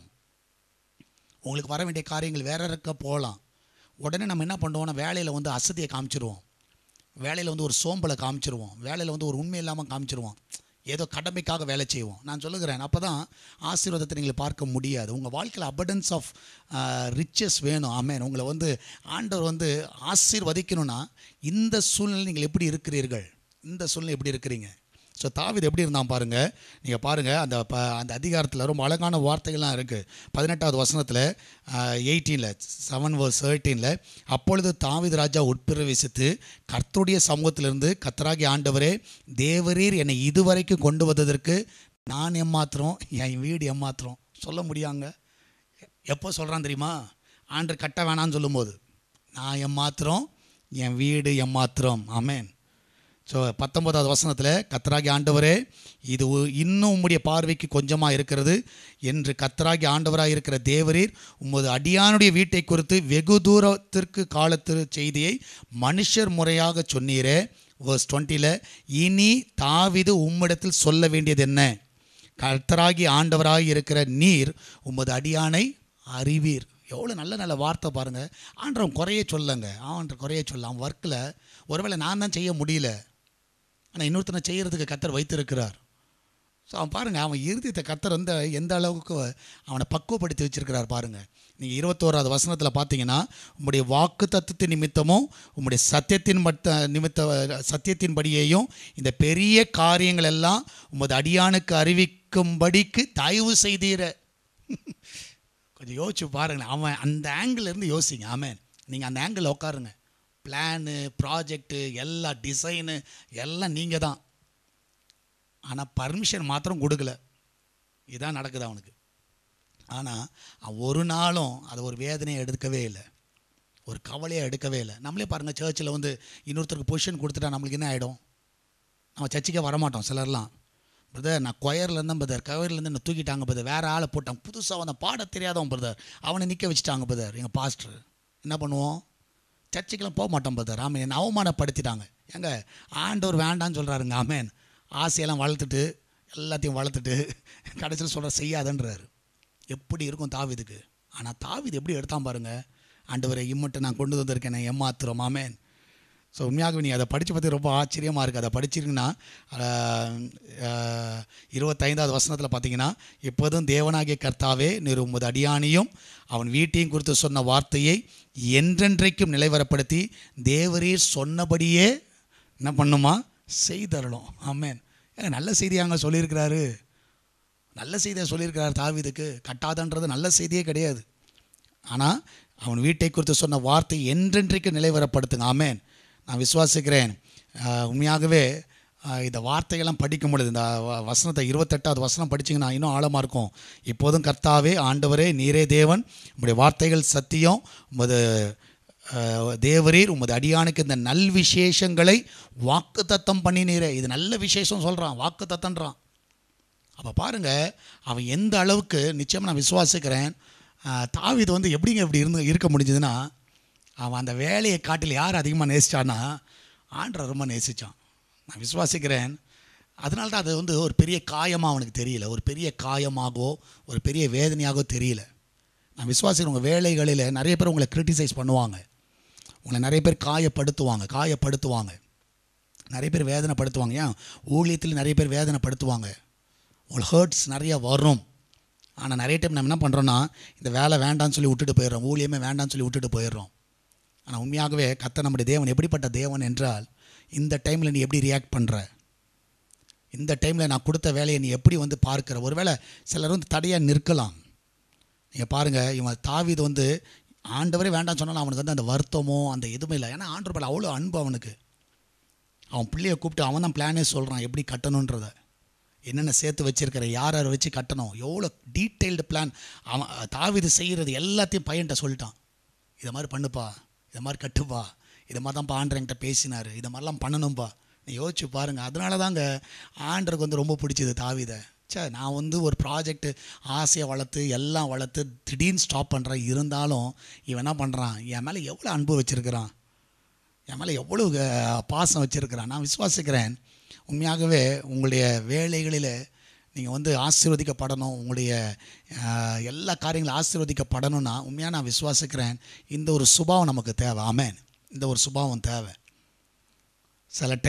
S1: உங்களுக்கு வர வேண்டிய காரியங்கள் வேற இருக்க போகலாம் உடனே நம்ம என்ன பண்ணுவோம்னா வேலையில் வந்து அசதியை காமிச்சிருவோம் வேலையில் வந்து ஒரு சோம்பலை காமிச்சிருவோம் வேலையில் வந்து ஒரு உண்மை இல்லாமல் காமிச்சிருவோம் ஏதோ கடமைக்காக வேலை செய்வோம் நான் சொல்லுகிறேன் அப்போ தான் ஆசீர்வாதத்தை நீங்கள் பார்க்க முடியாது உங்கள் வாழ்க்கையில் abundance ஆஃப் ரிச்சஸ் வேணும் ஆமேன் உங்களை வந்து ஆண்டவர் வந்து ஆசீர்வதிக்கணும்னா இந்த சூழ்நிலை நீங்கள் எப்படி இருக்கிறீர்கள் இந்த சூழ்நிலை எப்படி இருக்கிறீங்க ஸோ தாவீது எப்படி இருந்தான் பாருங்க நீங்கள் பாருங்கள் அந்த ப அந்த அதிகாரத்தில் ரொம்ப அழகான வார்த்தைகள்லாம் இருக்குது பதினெட்டாவது வசனத்தில் எயிட்டீனில் செவன் வர்ஸ் தேர்ட்டீனில் அப்பொழுது தாவீது ராஜா உட்பிரவேசித்து கர்த்தருடைய சமூகத்திலிருந்து கர்த்தராகி ஆண்டவரே தேவரீர் என்னை இதுவரைக்கும் கொண்டு வந்ததற்கு நான் எம்மாத்திரம் என் வீடு எம்மாத்திரம் சொல்ல முடியாங்க எப்போ சொல்கிறான் தெரியுமா ஆண்டு கட்ட வேணான்னு சொல்லும்போது நான் எம்மாத்திரம் என் வீடு எம்மாத்திரம் ஆமென் ஸோ பத்தொன்பதாவது வசனத்தில் கத்தராகி ஆண்டவரே இது உ- இன்னும் உம்முடைய பார்வைக்கு கொஞ்சமாக இருக்கிறது என்று கத்தராகி ஆண்டவராக இருக்கிற தேவரீர் உமது அடியானுடைய வீட்டை குறித்து வெகு தூரத்திற்கு காலத்து செய்தியை மனுஷர் முறையாக சொன்னீரே வேர்ஸ் டுவெண்ட்டியில் இனி தாவிது உம்மிடத்தில் சொல்ல வேண்டியது என்ன கர்த்தராகி ஆண்டவராக இருக்கிற நீர் உமது அடியானை அறிவீர் எவ்வளோ நல்ல நல்ல வார்த்தை பாருங்கள் ஆண்டவன் குறைய சொல்லுங்க அவன் குறைய சொல்ல அவன் ஒர்க்கில் ஒருவேளை நான் தான் செய்ய முடியல ஆனால் இன்னொருத்தனை செய்கிறதுக்கு கத்தர் வைத்திருக்கிறார் ஸோ அவன் பாருங்கள் அவன் இறுதியத்தை கத்தர் வந்து எந்த அளவுக்கு அவனை பக்குவப்படுத்தி வச்சிருக்கிறார் பாருங்கள் நீங்கள் இருபத்தோராவது வசனத்தில் பார்த்தீங்கன்னா உம்முடைய வாக்கு தத்துவத்தின் நிமித்தமும் உம்முடைய சத்தியத்தின் மட்ட நிமித்த சத்தியத்தின்படியேயும் இந்த பெரிய காரியங்கள் எல்லாம் உமது அடியானுக்கு அறிவிக்கும்படிக்கு தயவு செய்தீர கொஞ்சம் யோசிச்சு பாருங்களேன் அவன் அந்த ஆங்கிள் இருந்து யோசிங்க ஆமென் நீங்கள் அந்த ஆங்கிளில் உட்காருங்க பிளானு ப்ராஜெக்ட்டு எல்லா டிசைனு எல்லாம் நீங்கள் தான் ஆனால் பர்மிஷன் மாத்திரம் கொடுக்கல இதான் நடக்குது அவனுக்கு ஆனால் அவன் ஒரு நாளும் அதை ஒரு வேதனையை எடுக்கவே இல்லை ஒரு கவலையை எடுக்கவே இல்லை நம்மளே பாருங்கள் சர்ச்சில் வந்து இன்னொருத்தருக்கு பொசிஷன் கொடுத்துட்டா நம்மளுக்கு என்ன ஆகிடும் நம்ம சர்ச்சுக்கே வரமாட்டோம் சிலர்லாம் பிரதர் நான் கொயரில் இருந்தேன் பிரதர் கொயர்லேருந்து என்ன தூக்கிட்டாங்க பிரதர் வேறு ஆளை போட்டான் புதுசாக வந்த பாட தெரியாதவன் பிரதர் அவனை நிற்க வச்சுட்டாங்க பிரதர் எங்கள் பாஸ்டர் என்ன பண்ணுவோம் சர்ச்சுக்கெல்லாம் போக மாட்டோம் பிரதர் ஆமேன் என்னை அவமானப்படுத்திட்டாங்க எங்க ஆண்டவர் வேண்டான்னு சொல்கிறாருங்க ஆமேன் ஆசையெல்லாம் வளர்த்துட்டு எல்லாத்தையும் வளர்த்துட்டு கடைசியில் சொல்கிற செய்யாதன்றாரு எப்படி இருக்கும் தாவிதுக்கு ஆனால் தாவிது எப்படி எடுத்தான் பாருங்க ஆண்டவரை இம்மட்டு நான் கொண்டு வந்திருக்கேன் நான் ஏமாத்துறோம் ஆமேன் ஸோ உண்மையாகவே நீ அதை படித்து பார்த்து ரொம்ப ஆச்சரியமாக இருக்குது அதை படிச்சிருங்கன்னா இருபத்தைந்தாவது வசனத்தில் பார்த்தீங்கன்னா இப்போதும் தேவனாகிய கர்த்தாவே நீர் உமது அடியானியும் அவன் வீட்டையும் குறித்து சொன்ன வார்த்தையை என்றென்றைக்கும் நிலைவரப்படுத்தி தேவரீர் சொன்னபடியே என்ன பண்ணுமா செய்தரணும் ஆமேன் ஏங்க நல்ல செய்தியாங்க சொல்லியிருக்கிறாரு நல்ல செய்தியை சொல்லியிருக்கிறார் தாவீதுக்கு கட்டாதன்றது நல்ல செய்தியே கிடையாது ஆனால் அவன் வீட்டை குறித்து சொன்ன வார்த்தை என்றென்றைக்கு நிலைவரப்படுத்துங்க ஆமேன் நான் விசுவாசிக்கிறேன் ஆஹ் உண்மையாகவே ஆஹ் இந்த வார்த்தையெல்லாம் படிக்கும் பொழுது இந்த வ- வசனத்தை இருபத்தெட்டாவது வசனம் படிச்சிங்கன்னா இன்னும் ஆழமாக இருக்கும் இப்போதும் கர்த்தாவே ஆண்டவரே நீரே தேவன் உம்முடைய வார்த்தைகள் சத்தியம் உமது ஆஹ் தேவரீர் உமது அடியானுக்கு இந்த நல் விசேஷங்களை வாக்கு தத்தம் பண்ணினீரே இது நல்ல விசேஷம் சொல்கிறான் வாக்கு தத்தன்றான் அப்போ பாருங்க அவன் எந்த அளவுக்கு நிச்சயமாக நான் விசுவாசிக்கிறேன் ஆஹ் தாவீது வந்து எப்படிங்க இப்படி இருந்து இருக்க முடிஞ்சதுன்னா அவன் அந்த வேலையை காட்டில் யார் அதிகமாக நேசிச்சான்னா ஆண்டரை ரொம்ப நேசித்தான் நான் விசுவாசிக்கிறேன் அதனால தான் அது வந்து ஒரு பெரிய காயமாக அவனுக்கு தெரியல ஒரு பெரிய காயமாகவோ ஒரு பெரிய வேதனையாகவோ தெரியல நான் விசுவாசிக்கிறேன் உங்கள் வேலைகளில் நிறைய பேர் உங்களை கிரிட்டிசைஸ் பண்ணுவாங்க உங்களை நிறைய பேர் காயப்படுத்துவாங்க காயப்படுத்துவாங்க நிறைய பேர் வேதனைப்படுத்துவாங்க ஏன் ஊழியத்தில் நிறைய பேர் வேதனைப்படுத்துவாங்க உங்களுக்கு ஹர்ட்ஸ் நிறைய வரும் ஆனால் நிறைய டைம் நம்ம என்ன பண்ணுறோன்னா இந்த வேலை வேண்டாம்னு சொல்லி விட்டுட்டு போயிடுறோம் ஊழியமே வேண்டாம்னு சொல்லி விட்டுட்டு போயிடுறோம் ஆனால் உண்மையாகவே கத்த நம்முடைய தேவன் எப்படிப்பட்ட தேவன் என்றால் இந்த டைமில் நீ எப்படி ரியாக்ட் பண்ணுற இந்த டைமில் நான் கொடுத்த வேலையை நீ எப்படி வந்து பார்க்குற ஒருவேளை சிலர் வந்து தடையாக நிற்கலாம் நீங்கள் பாருங்கள் இவன் தாவீது வந்து ஆண்டவரே வேண்டாம்னு சொன்னாலும் அவனுக்கு வந்து அந்த வருத்தமோ அந்த எதுவுமே இல்லை ஏன்னா ஆண்டவர் மேலே அவ்வளோ அன்பு அவனுக்கு அவன் பிள்ளையை கூப்பிட்டு அவன் தான் பிளானே சொல்கிறான் எப்படி கட்டணுன்றதை என்னென்ன சேர்த்து வச்சிருக்கிற யார் யாரை வச்சு கட்டணும் எவ்வளோ டீட்டெயில்டு பிளான் அவன் தாவிது செய்கிறது எல்லாத்தையும் பையன்கிட்ட சொல்லிட்டான் இதை மாதிரி பண்ணுப்பா இதை மாதிரி கட்டுப்பா இதை மாதிரி தான்ப்பா ஆண்டர் என்கிட்ட பேசினார் இதை மாதிரிலாம் பண்ணணும்ப்பா நீ யோசிச்சு பாருங்கள் அதனால தாங்க ஆண்டருக்கு வந்து ரொம்ப பிடிச்சது தாவிதை சே நான் வந்து ஒரு ப்ராஜெக்ட் ஆசையை வளர்த்து எல்லாம் வளர்த்து திடீர்னு ஸ்டாப் பண்ணுறேன் இருந்தாலும் இவன் என்ன பண்ணுறான் என் மேலே எவ்வளோ அன்பு வச்சுருக்கிறான் என் மேலே எவ்வளோ அஹ், பாசம் வச்சுருக்கிறான் நான் விசுவாசிக்கிறேன் உண்மையாகவே உங்களுடைய வேலைகளில் நீங்கள் வந்து ஆசீர்வதிக்கப்படணும் உங்களுடைய அஹ், எல்லா காரியங்களும் ஆசீர்வதிக்கப்படணும்னா உண்மையாக நான் விசுவாசிக்கிறேன் இந்த ஒரு சுபாவம் நமக்கு தேவை ஆமென் இந்த ஒரு சுபாவம் தேவை சில டைம்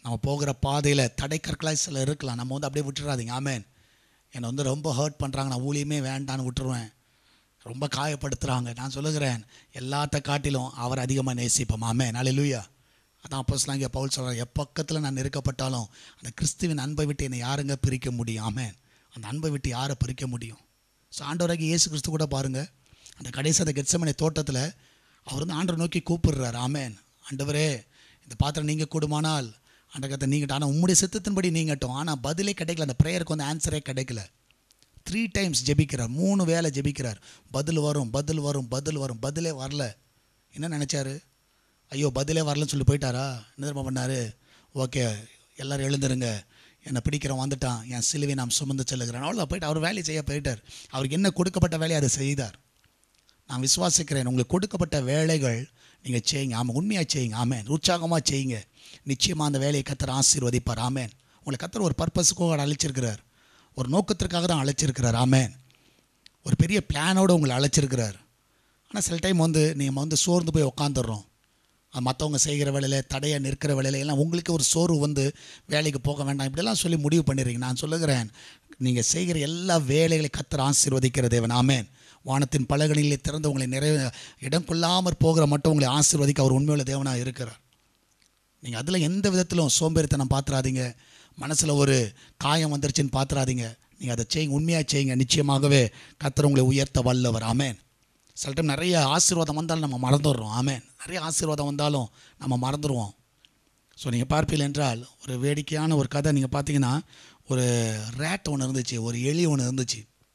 S1: நம்ம போகிற பாதையில் தடைக்கற்களாய் சில இருக்கலாம் நம்ம வந்து அப்படியே விட்டுறாதீங்க ஆமேன் என்னை வந்து ரொம்ப ஹர்ட் பண்ணுறாங்க நான் ஊழியமே வேண்டான்னு விட்டுருவேன் ரொம்ப காயப்படுத்துகிறாங்க நான் சொல்லுகிறேன் எல்லாத்த காட்டிலும் அவர் அதிகமாக நேசிப்போம் ஆமே நாளையிலுயா அதான் அப்போஸ்லாம் இங்கே பவுல் சொல்கிறார் எப்பக்கத்தில் நான் நெருக்கப்பட்டாலும் அந்த கிறிஸ்துவின் அன்பை விட்டு என்னை யாருங்க பிரிக்க முடியும் ஆமேன் அந்த அன்பை விட்டு யாரை பிரிக்க முடியும் ஸோ ஆண்டவராகி இயேசு கிறிஸ்து கூட பாருங்கள் அந்த கடைசி அந்த கெட்சமனை தோட்டத்தில் அவர் வந்து ஆண்டவர் நோக்கி கூப்பிடுறாரு ஆமேன் ஆண்டவரே இந்த பாத்திரம் நீங்கள் கூடுமானால் ஆண்டகத்தை நீங்கட்டும் ஆனால் உம்முடைய சித்தத்தின்படி நீங்கட்டும் ஆனால் பதிலே கிடைக்கல அந்த ப்ரேயருக்கு வந்து ஆன்சரே கிடைக்கல த்ரீ டைம்ஸ் ஜெபிக்கிறார் மூணு வேளை ஜெபிக்கிறார் பதில் வரும் பதில் வரும் பதில் வரும் பதிலே வரல என்ன நினச்சாரு ஐயோ பதிலே வரலன்னு சொல்லி போயிட்டாரா என்ன தெரியுமா பண்ணார் ஓகே எல்லாரும் எழுந்துருங்க என்னை பிடிக்கிறவன் வந்துட்டான் என் சிலுவை நாம் சுமந்து செல்லுகிறேன் அவ்வளோ போயிட்டு அவர் வேலையை செய்ய போயிட்டார் அவருக்கு என்ன கொடுக்கப்பட்ட வேலையை அதை செய்தார் நான் விசுவாசிக்கிறேன் உங்களுக்கு கொடுக்கப்பட்ட வேலைகள் நீங்கள் செய்யுங்க ஆமாம் உண்மையாக செய்யுங்க ஆமேன் உற்சாகமாக செய்யுங்க நிச்சயமாக அந்த வேலையை கத்தர் ஆசீர்வதிப்பார் ஆமேன் உங்களை கத்தர் ஒரு பர்பஸுக்காக அழைச்சிருக்கிறார் ஒரு நோக்கத்திற்காக தான் அழைச்சிருக்கிறார் ஆமேன் ஒரு பெரிய பிளானோடு உங்களை அழைச்சிருக்கிறார் ஆனால் சில டைம் வந்து நீங்கள் வந்து சோர்ந்து போய் உக்காந்துடுறோம் அது மற்றவங்க செய்கிற வேலையில் தடையாக நிற்கிற வேலையில எல்லாம் உங்களுக்கு ஒரு சோர்வு வந்து வேலைக்கு போக வேண்டாம் இப்படிலாம் சொல்லி முடிவு பண்ணிடுறீங்க நான் சொல்லுகிறேன் நீங்கள் செய்கிற எல்லா வேலைகளை கத்தர் ஆசீர்வதிக்கிற தேவன் ஆமேன் வானத்தின் பலகணிலே திறந்து உங்களை நிறைய இடம் கொள்ளாமற் போகிற மட்டும் உங்களை ஆசீர்வதிக்க அவர் உண்மையுள்ள தேவனாக இருக்கிறார் நீங்கள் அதில் எந்த விதத்திலும் சோம்பேறித்தனம் பார்த்துறாதீங்க மனசில் ஒரு காயம் வந்துருச்சுன்னு பார்த்துறாதீங்க நீங்கள் அதை செய்யுங்க உண்மையாக செய்யுங்க நிச்சயமாகவே கத்தர் உங்களை உயர்த்த வல்லவர் ஆமேன் சில டைம் நிறைய ஆசீர்வாதம் வந்தாலும் நம்ம மறந்துடுறோம் ஆமேன் நிறைய ஆசீர்வாதம் வந்தாலும் நம்ம மறந்துடுவோம் ஸோ நீங்கள் பார்ப்பீர்கள் என்றால் ஒரு வேடிக்கையான ஒரு கதை நீங்கள் பார்த்தீங்கன்னா ஒரு ரேட் ஒன்று இருந்துச்சு ஒரு எலி ஒன்று இருந்துச்சு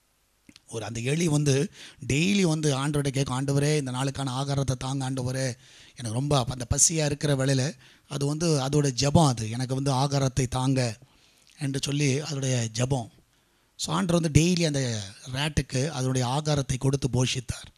S1: ஒரு அந்த எலி வந்து டெய்லி வந்து ஆண்டவர்கிட்ட கேட்கும் ஆண்டவரே இந்த நாளுக்கான ஆகாரத்தை தாங்க ஆண்டவரே எனக்கு ரொம்ப அப்ப அந்த பசியாக இருக்கிற வேளையில் அது வந்து அதோட ஜெபம் அது எனக்கு வந்து ஆகாரத்தை தாங்க என்று சொல்லி அதோடைய ஜெபம் ஸோ ஆண்டவர் வந்து டெய்லி அந்த ரேட்டுக்கு அதனுடைய ஆகாரத்தை கொடுத்து போஷித்தார்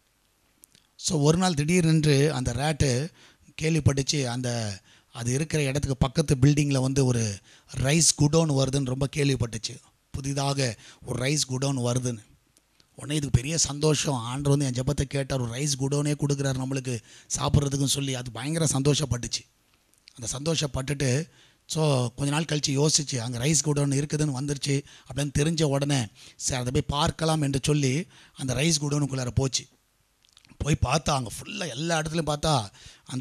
S1: ஸோ ஒரு நாள் திடீரென்று அந்த ரேட்டு கேள்விப்பட்டுச்சு அந்த அது இருக்கிற இடத்துக்கு பக்கத்து பில்டிங்கில் வந்து ஒரு ரைஸ் குடோன் வருதுன்னு ரொம்ப கேள்விப்பட்டுச்சு புதிதாக ஒரு ரைஸ் குடோன் வருதுன்னு உடனே இதுக்கு பெரிய சந்தோஷம் ஆண்டவர் வந்து என் ஜெபத்தை கேட்டார் ஒரு ரைஸ் குடோனே கொடுக்குறாரு நம்மளுக்கு சாப்பிட்றதுக்குன்னு சொல்லி அது பயங்கர சந்தோஷப்பட்டுச்சு அந்த சந்தோஷப்பட்டுட்டு ஸோ கொஞ்ச நாள் கழித்து யோசிச்சு அங்கே ரைஸ் குடோன் இருக்குதுன்னு வந்துருச்சு அப்படின்னு தெரிஞ்ச உடனே சரி அதை போய் பார்க்கலாம் என்று சொல்லி அந்த ரைஸ் குடோனுக்குள்ளார போச்சு போய் பார்த்தா அங்கே ஃபுல்லாக எல்லா இடத்துலையும் பார்த்தா அந்த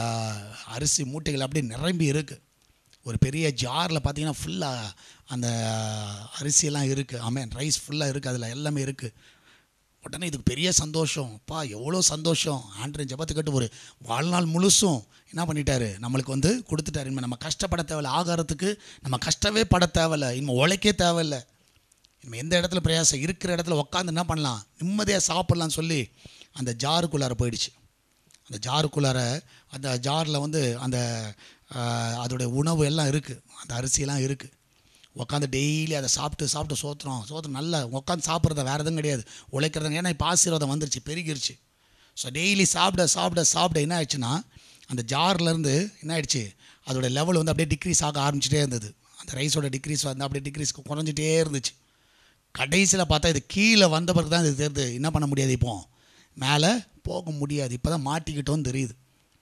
S1: அரிசி மூட்டைகள் அப்படியே நிரம்பி இருக்குது ஒரு பெரிய ஜாரில் பார்த்தீங்கன்னா ஃபுல்லாக அந்த அரிசியெல்லாம் இருக்குது ஆமேன் ரைஸ் ஃபுல்லாக இருக்குது அதில் எல்லாமே இருக்குது உடனே இதுக்கு பெரிய சந்தோஷம் அப்பா எவ்வளோ சந்தோஷம் ஆண்டரின் ஜெபத்தை கேட்டு ஒரு வாழ்நாள் முழுசும் என்ன பண்ணிட்டாரு நம்மளுக்கு வந்து கொடுத்துட்டாரு இனிமேல் நம்ம கஷ்டப்பட தேவையில்ல ஆகாரத்துக்கு நம்ம கஷ்டமே பட தேவையில்ல இனிமேல் உழைக்கே தேவையில்ல இனிமேல் எந்த இடத்துல பிரயாசம் இருக்கிற இடத்துல உட்காந்து என்ன பண்ணலாம் நிம்மதியாக சாப்பிட்லான்னு சொல்லி அந்த ஜாருக்குள்ளார போயிடுச்சு அந்த ஜாருக்குள்ளார அந்த ஜாரில் வந்து அந்த ஆஹ், அதோடைய உணவு எல்லாம் இருக்குது அந்த அரிசியெல்லாம் இருக்குது உட்காந்து டெய்லி அதை சாப்பிட்டு சாப்பிட்டு சோத்துறோம் சோத்துறோம் நல்லா உட்காந்து சாப்பிட்றத வேறு எதுவும் கிடையாது உழைக்கிறது ஏன்னா இப்போ ஆசீர்வாதம் வந்துருச்சு பெருகிருச்சு ஸோ டெய்லி சாப்பிட சாப்பிட சாப்பிட என்ன ஆயிடுச்சுன்னா அந்த ஜார்லேருந்து என்ன ஆயிடுச்சு அதோட லெவல் வந்து அப்படியே டிக்ரீஸ் ஆக ஆரம்பிச்சிட்டே இருந்தது அந்த ரைஸோட டிக்ரீஸ் வந்து அப்படியே டிக்ரீஸ் குறைஞ்சிட்டே இருந்துச்சு கடைசியில் பார்த்தா இது கீழே வந்த பிறகு தான் இது தெரியுது என்ன பண்ண முடியாது இப்போ மேலே போக முடியாது இப்போ தான் மாட்டிக்கிட்டோன்னு தெரியுது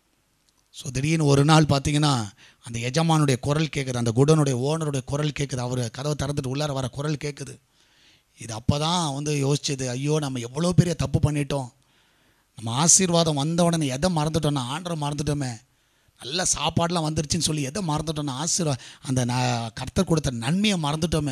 S1: ஸோ திடீர்னு ஒரு நாள் பார்த்தீங்கன்னா அந்த எஜமானுடைய குரல் கேட்குது அந்த குடனுடைய ஓனருடைய குரல் கேட்குது அவர் கதவை திறந்துட்டு உள்ளார வர குரல் கேட்குது இது அப்போ தான் வந்து யோசிச்சது ஐயோ நம்ம எவ்வளோ பெரிய தப்பு பண்ணிட்டோம் நம்ம ஆசீர்வாதம் வந்த உடனே எதை மறந்துட்டோம்னா ஆண்டரை மறந்துட்டோமே நல்ல சாப்பாடெலாம் வந்துருச்சுன்னு சொல்லி எதை மறந்துட்டோம்னா ஆசீர்வா அந்த நான் கர்த்தர் கொடுத்த நன்மையை மறந்துட்டோமே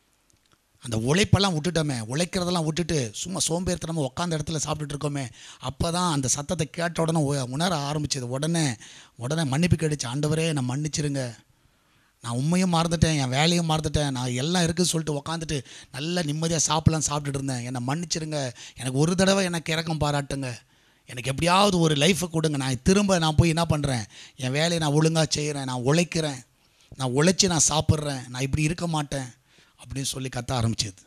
S1: அந்த உழைப்பெல்லாம் விட்டுட்டோமே உழைக்கிறதெல்லாம் விட்டுட்டு சும்மா சோம்பேறித்தனமாக உட்காந்த இடத்துல சாப்பிட்டுட்டு இருக்கோமே அப்போ தான் அந்த சத்தத்தை கேட்ட உடனே உ- உணர ஆரம்பிச்சது உடனே உடனே மன்னிப்பு கிடைச்சு ஆண்டவரே நான் மன்னிச்சிருங்க நான் உண்மையும் மறந்துட்டேன் என் வேலையும் மறந்துட்டேன் நான் எல்லாம் இருக்குன்னு சொல்லிட்டு உட்காந்துட்டு நல்லா நிம்மதியாக சாப்பிடலாம் சாப்பிட்டுட்டு இருந்தேன் என்னை மன்னிச்சிருங்க எனக்கு ஒரு தடவை எனக்கு இறக்கம் பாராட்டுங்க எனக்கு எப்படியாவது ஒரு லைஃபை கொடுங்க நான் திரும்ப நான் போய் என்ன பண்ணுறேன் என் வேலையை நான் ஒழுங்காக செய்கிறேன் நான் உழைக்கிறேன் நான் உழைச்சி நான் சாப்பிட்றேன் நான் இப்படி இருக்க மாட்டேன் அப்படின்னு சொல்லி கத்த ஆரம்பிச்சது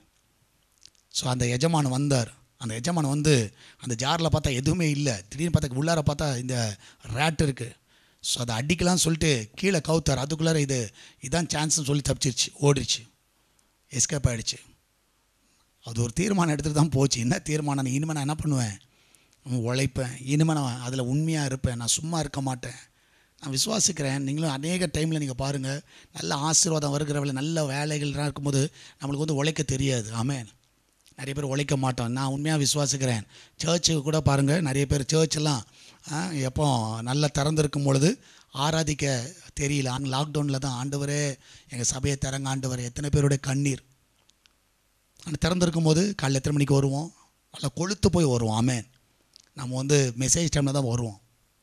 S1: ஸோ அந்த எஜமான் வந்தார் அந்த எஜமான் வந்து அந்த ஜாரில் பார்த்தா எதுவுமே இல்லை திடீர்னு பார்த்தா உள்ளார பார்த்தா இந்த ரேட் இருக்குது ஸோ அதை அடிக்கலாம்னு சொல்லிட்டு கீழே கவுத்தார் அதுக்குள்ளார இது இதான் சான்ஸ்னு சொல்லி தப்பிச்சிருச்சு ஓடிடுச்சு எஸ்கேப் ஆகிடுச்சு அது ஒரு தீர்மானம் எடுத்துகிட்டு தான் போச்சு என்ன தீர்மானம் இனிமேல் நான் என்ன பண்ணுவேன் உழைப்பேன் இனிமேல் நான் அதில் உண்மையாக இருப்பேன் நான் சும்மா இருக்க மாட்டேன் நான் விசுவாசிக்கிறேன் நீங்களும் அநேக டைமில் நீங்கள் பாருங்கள் நல்ல ஆசீர்வாதம் வருகிற வேலை நல்ல வேலைகள்லாம் இருக்கும்போது நம்மளுக்கு வந்து உழைக்க தெரியாது ஆமென் நிறைய பேர் உழைக்க மாட்டோம் நான் உண்மையாக விசுவாசிக்கிறேன் சர்ச்சுக்கு கூட பாருங்கள் நிறைய பேர் சர்ச்செல்லாம் எப்போ நல்லா திறந்திருக்கும் பொழுது ஆராதிக்க தெரியல அங்கே லாக்டவுனில் தான் ஆண்டவரே எங்கள் சபையை திறங்க ஆண்டவர் எத்தனை பேருடைய கண்ணீர் ஆனால் திறந்திருக்கும் போது காலைல எத்தனை மணிக்கு வருவோம் நல்லா கொளுத்து போய் வருவோம் ஆமென் நம்ம வந்து மெசேஜ் டைமில் தான் வருவோம்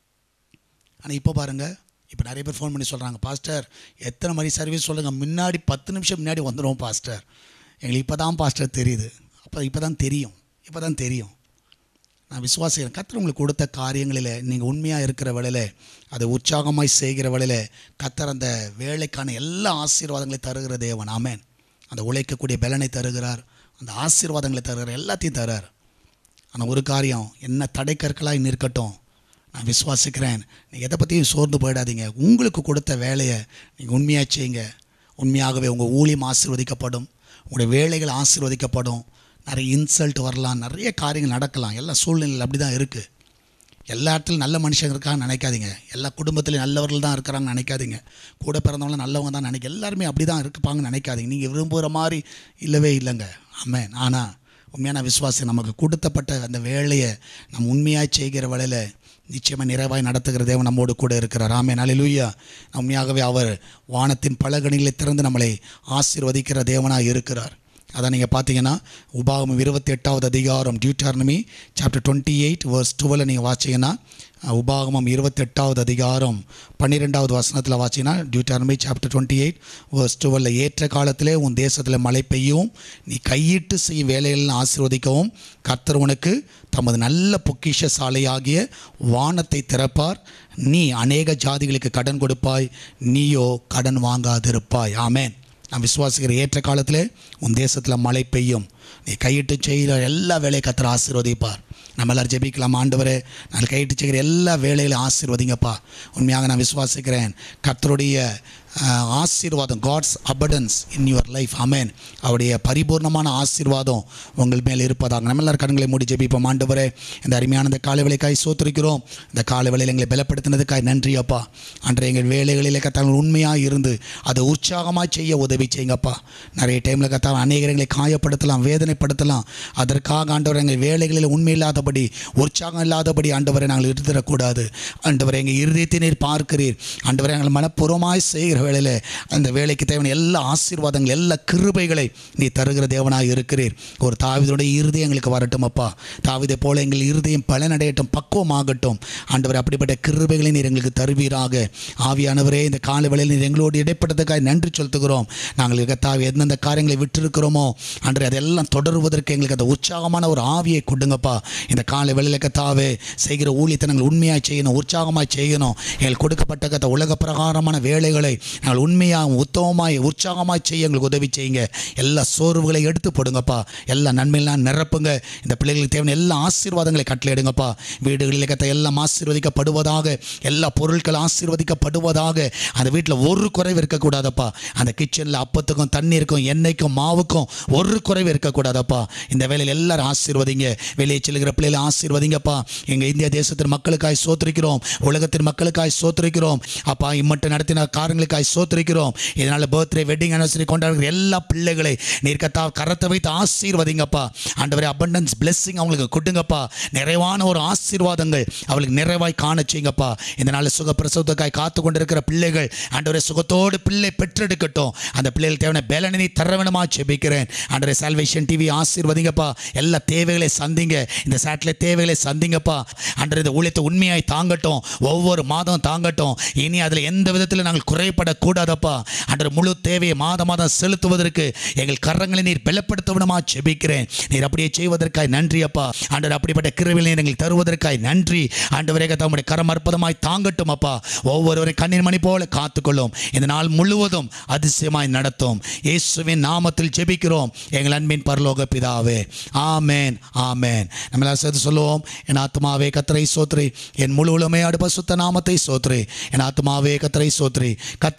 S1: ஆனால் இப்போ பாருங்கள் இப்போ நிறைய பேர் ஃபோன் பண்ணி சொல்கிறாங்க பாஸ்டர் எத்தனை மணி சர்வீஸ் சொல்லுங்கள் முன்னாடி பத்து நிமிஷம் முன்னாடி வந்துடுவோம் பாஸ்டர் எங்களுக்கு இப்போ தான் பாஸ்டர் தெரியுது அப்போ இப்போ தான் தெரியும் இப்போ தான் தெரியும் நான் விசுவாசிக்கிறேன் கத்தர் உங்களுக்கு கொடுத்த காரியங்களில் நீங்கள் உண்மையாக இருக்கிற வேளையில் அதை உற்சாகமாய் செய்கிற வேளையில் கத்தர் அந்த வேலைக்கான எல்லா ஆசீர்வாதங்களையும் தருகிற தேவன் ஆமென் அந்த உழைக்கக்கூடிய பலனை தருகிறார் அந்த ஆசீர்வாதங்களை தருகிறார் எல்லாத்தையும் தருகிறார் ஆனால் ஒரு காரியம் என்ன தடைக்கற்களாக நிற்கட்டும் நான் விசுவாசிக்கிறேன் நீங்கள் எதை பற்றியும் சோர்ந்து போயிடாதீங்க உங்களுக்கு கொடுத்த வேலையை நீங்கள் உண்மையாக செய்யுங்க உண்மையாகவே உங்கள் ஊழியம் ஆசீர்வதிக்கப்படும் உங்களுடைய வேலைகள் ஆசீர்வதிக்கப்படும் நிறைய இன்சல்ட் வரலாம் நிறைய காரியங்கள் நடக்கலாம் எல்லா சூழ்நிலையில் அப்படி தான் இருக்குது எல்லா இடத்துலையும் நல்ல மனுஷங்க இருக்கான்னு நினைக்காதீங்க எல்லா குடும்பத்துலையும் நல்லவர்கள் தான் இருக்கிறாங்கன்னு நினைக்காதீங்க கூட பிறந்தவங்க நல்லவங்க தான் நினைக்க எல்லாருமே அப்படி தான் இருப்பாங்கன்னு நினைக்காதீங்க நீங்கள் விரும்புகிற மாதிரி இல்லவே இல்லைங்க ஆமாம் ஆனால் உண்மையான விசுவாசி நமக்கு கொடுத்தப்பட்ட அந்த வேலையை நம்ம உண்மையாக செய்கிற வேலையில் நிச்சயமாக நிறைவாய் நடத்துகிற தேவன் நம்மோடு கூட இருக்கிறார் ஆமே நாளிலூயா உண்மையாகவே அவர் வானத்தின் பலகணிகளை திறந்து நம்மளை ஆசீர்வதிக்கிற தேவனாக இருக்கிறார் அதான் நீங்கள் பார்த்தீங்கன்னா உபாகமம் இருபத்தி எட்டாவது அதிகாரம் Deuteronomy chapter twenty eight verse twelve நீங்கள் வாசிங்கன்னா அஹ், உபாகமம் இருபத்தெட்டாவது அதிகாரம் பன்னிரெண்டாவது வசனத்தில் வாசிங்கன்னா Deuteronomy chapter twenty eight verse டுவெல்ல ஏற்ற காலத்திலே உன் தேசத்தில் மழை பெய்யவும் நீ கையிட்டு செய்யும் வேலைகளில் ஆசீர்வதிக்கவும் கர்த்தர் உனக்கு தமது நல்ல பொக்கிஷ சாலையாகிய வானத்தை திறப்பார் நீ அநேக ஜாதிகளுக்கு கடன் கொடுப்பாய் நீயோ கடன் வாங்காதிருப்பாய் ஆமென் நான் விசுவாசிக்கிற ஏற்ற காலத்தில் உன் தேசத்தில் மழை பெய்யும் நீ கையிட்டு செய்கிற எல்லா வேலையும் கத்திர ஆசீர்வதிப்பார் நம்ம எல்லாரும் ஜெபிக்கலாம் ஆண்டவரே நான் கையிட்டு செய்கிற எல்லா வேலையிலும் ஆசீர்வதிங்கப்பா உண்மையாக நான் விசுவாசிக்கிறேன் கர்த்தருடைய அஹ், ஆசீர்வாதம் God's abundance in your life அமேன் அவருடைய பரிபூர்ணமான ஆசீர்வாதம் உங்கள் மேல் இருப்பதாக நம்ம எல்லாரும் கண்களை மூடி ஜெபிப்போம் ஆண்டவரே இந்த அருமையான இந்த காலை வேலைக்காய் சோத்திருக்கிறோம் இந்த காலை வேலையில் எங்களை பலப்படுத்தினதுக்காய் நன்றி அப்பா அன்றைய எங்கள் வேலைகளில் கத்தாங்கள் உண்மையாக இருந்து அதை உற்சாகமாக செய்ய உதவி செய்யுங்கப்பா நிறைய டைமில் கத்தால் அநேகர் எங்களை காயப்படுத்தலாம் வேதனைப்படுத்தலாம் அதற்காக ஆண்டவர் எங்கள் வேலைகளில் உண்மை இல்லாதபடி உற்சாகம் இல்லாதபடி ஆண்டவரை நாங்கள் இருந்துடக்கூடாது ஆண்டவரை எங்கள் இருதயத்தை நீர் பார்க்கிறீர் ஆண்டவரை எங்கள் மனப்பூர்வமாய் செய்கிற வேளையில் அந்த வேலைக்கு தேவையான எல்லா ஆசீர்வாதங்கள் எல்லா கிருபைகளை நீ தருகிற தேவனாக இருக்கிறீர் ஒரு தாவிதனுடைய இருதயம் எங்களுக்கு வரட்டும் அப்பா தாவிதை போல எங்கள் இருதயம் பலனடையட்டும் பக்குவமாகட்டும் ஆண்டவர் அப்படிப்பட்ட கிருபைகளை நீர் எங்களுக்கு தருவீராக ஆவியானவரே இந்த கால வேளையில் நீர் எங்களோடு இடைப்பட்டதுக்காக நன்றி செலுத்துகிறோம் நாங்கள் கத்தாவி எந்தெந்த காரியங்களை விட்டிருக்கிறோமோ அன்று அதெல்லாம் தொடருவதற்கு எங்களுக்கு அந்த உற்சாகமான ஒரு ஆவியை கொடுங்கப்பா இந்த காலை வேளையில் கத்தாவே செய்கிற ஊழியத்தை நாங்கள் உண்மையாக செய்யணும் உற்சாகமாக செய்யணும் எங்களுக்கு கொடுக்கப்பட்ட கத்த உலக பிரகாரமான வேலைகளை நாங்கள் உண்மையாக உத்தமமாய் உற்சாகமாய் செய்ய எங்களுக்கு உதவி செய்யுங்க எல்லா சோர்வுகளை எடுத்து போடுங்கப்பா எல்லா நன்மையெல்லாம் நிரப்புங்க இந்த பிள்ளைகளுக்கு தேவையான எல்லா ஆசீர்வாதங்களை கட்டளையிடுங்கப்பா வீடுகளில் கத்த எல்லாம் ஆசீர்வதிக்கப்படுவதாக எல்லா பொருட்கள் ஆசீர்வதிக்கப்படுவதாக அந்த வீட்டில் ஒரு குறைவு இருக்கக்கூடாதப்பா அந்த கிச்சனில் அப்பத்துக்கும் தண்ணீருக்கும் எண்ணெய்க்கும் மாவுக்கும் ஒரு குறைவு இருக்கக்கூடாதப்பா இந்த வேலையில் எல்லாரும் ஆசீர்வதிங்க வெளியே செல்கிற பிள்ளைகளை ஆசீர்வதிங்கப்பா எங்கள் இந்திய தேசத்தின் மக்களுக்காய் சோத்திருக்கிறோம் உலகத்தின் மக்களுக்காய் சோத்திருக்கிறோம் அப்பா இம்மட்டும் நடத்தின காரியங்களுக்காய் சோத்திருக்கிறோம் இதனால் பர்த்டே வெட்டிங் அனிவர்சரி கொண்டாடுகிற எல்லா பிள்ளைகளை நீர் கத்தா கரத்தை வைத்து ஆசீர்வதிங்கப்பா ஆண்டவரே abundance blessing அவங்களுக்கு கொடுங்கப்பா நிறைவான ஒரு ஆசீர்வாதங்கள் அவளுக்கு நிறைவாய் காண செய்யுங்கப்பா இந்த நாள் சுக பிரசவத்துக்காய் காத்து கொண்டிருக்கிற பிள்ளைகள் ஆண்டவரே சுகத்தோடு பிள்ளை பெற்றெடுக்கட்டும் அந்த பிள்ளைகள் தேவையான பேலனை தர வேணுமா ஜெபிக்கிறேன் ஆண்டவரே சால்வேஷன் டிவி ஆசீர்வதிங்கப்பா எல்லா தேவைகளை சந்திங்க இந்த சேட்டலைட் தேவைகளை சந்திங்கப்பா ஆண்டவரே இந்த ஊழியத்தை உண்மையாய் தாங்கட்டும் ஒவ்வொரு மாதம் தாங்கட்டும் இனி அதில் எந்த விதத்தில் நாங்கள் குறைபடக்கூடாதப்பா ஆண்டவர் முழு தேவையை மாதம் மாதம் செலுத்துவதற்கு எங்கள் கரங்களை நீர் பலப்படுத்த விடமா ஜெபிக்கிறேன் நீர் அப்படியே செய்வதற்காய் நன்றி அப்பா ஆண்டவர் அப்படிப்பட்ட கிருவில் நீர் எங்களுக்கு தருவதற்காய் நன்றி ஆண்டவரே தம்முடைய கரம் அற்புதமாய் தாங்கட்டும் அப்பா ஒவ்வொருவரை கண்ணின் மணி போல காத்துக்கொள்ளும் இந்த நாள் முழுவதும் அதிசயமாய் நடத்தும் இயேசுவின் நாமத்தில் ஜெபிக்கிறோம் எங்கள் அன்பின் பரலோக பிதாவே ஆமேன் ஆமேன் நம்ம எல்லாம் சேர்த்து சொல்லுவோம் என் ஆத்மாவே கத்தரை சோத்ரி என் முழு உலமே அடுப்ப சுத்த நாமத்தை சோத்ரி என் ஆத்மாவே கத்தரை சோத்ரி கத்தரை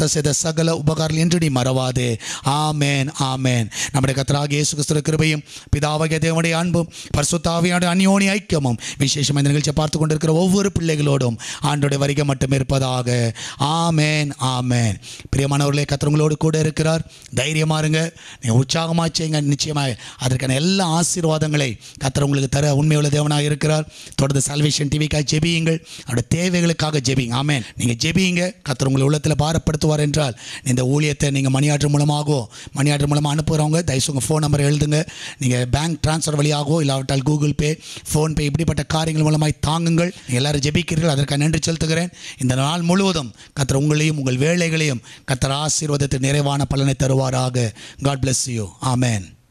S1: கத்த செய்த சகல உபகாரங்கள் என்று நீ மறவாதே ஆமேன் ஆமேன் நம்முடைய கத்தராக இயேசு கிறிஸ்துவ கிருபையும் பிதாவகிய தேவனுடைய அன்பும் பரிசுத்தாவியான அந்யோனி ஐக்கியமும் விசேஷம் இந்த நிகழ்ச்சியை பார்த்து கொண்டிருக்கிற ஒவ்வொரு பிள்ளைகளோடும் ஆண்டோடைய வருகை மட்டும் இருப்பதாக ஆமேன் ஆமேன் பிரியமானவர்களே கத்திரங்களோடு கூட இருக்கிறார் தைரியமா இருங்க நீங்கள் உற்சாகமாக செய்யுங்க நிச்சயமாக அதற்கான எல்லா ஆசீர்வாதங்களை கத்தர் உங்களுக்கு தர உண்மையுள்ள தேவனாக இருக்கிறார் தொடர்ந்து சால்வேஷன் டிவிக்காக ஜெபியுங்கள் அவருடைய தேவைகளுக்காக ஜெபிங்க ஆமேன் நீங்கள் ஜெபியுங்க கத்தர் உங்களை உள்ளத்தில் பாரப்படுத்துவார் என்றால் இந்த ஊழியத்தை நீங்கள் மணியாற்று மூலமாகவோ மணியாற்று மூலமாக அனுப்புகிறவங்க தயவுசு உங்கள் ஃபோன் நம்பர் எழுதுங்க நீங்கள் பேங்க் ட்ரான்ஸ்ஃபர் வழியாகவோ இல்லாவிட்டால் கூகுள் பே ஃபோன்பே இப்படிப்பட்ட காரியங்கள் மூலமாய் தாங்குங்கள் நீங்கள் எல்லாரும் ஜெபிக்கிறீர்கள் அதற்காக நன்றி செலுத்துகிறேன் இந்த நாள் முழுவதும் கத்தர் உங்களையும் உங்கள் வேலைகளையும் கத்தர் ஆசீர்வாதத்தை நிறைவான பலனை தருவாராக காட் bless யூ ஆமென்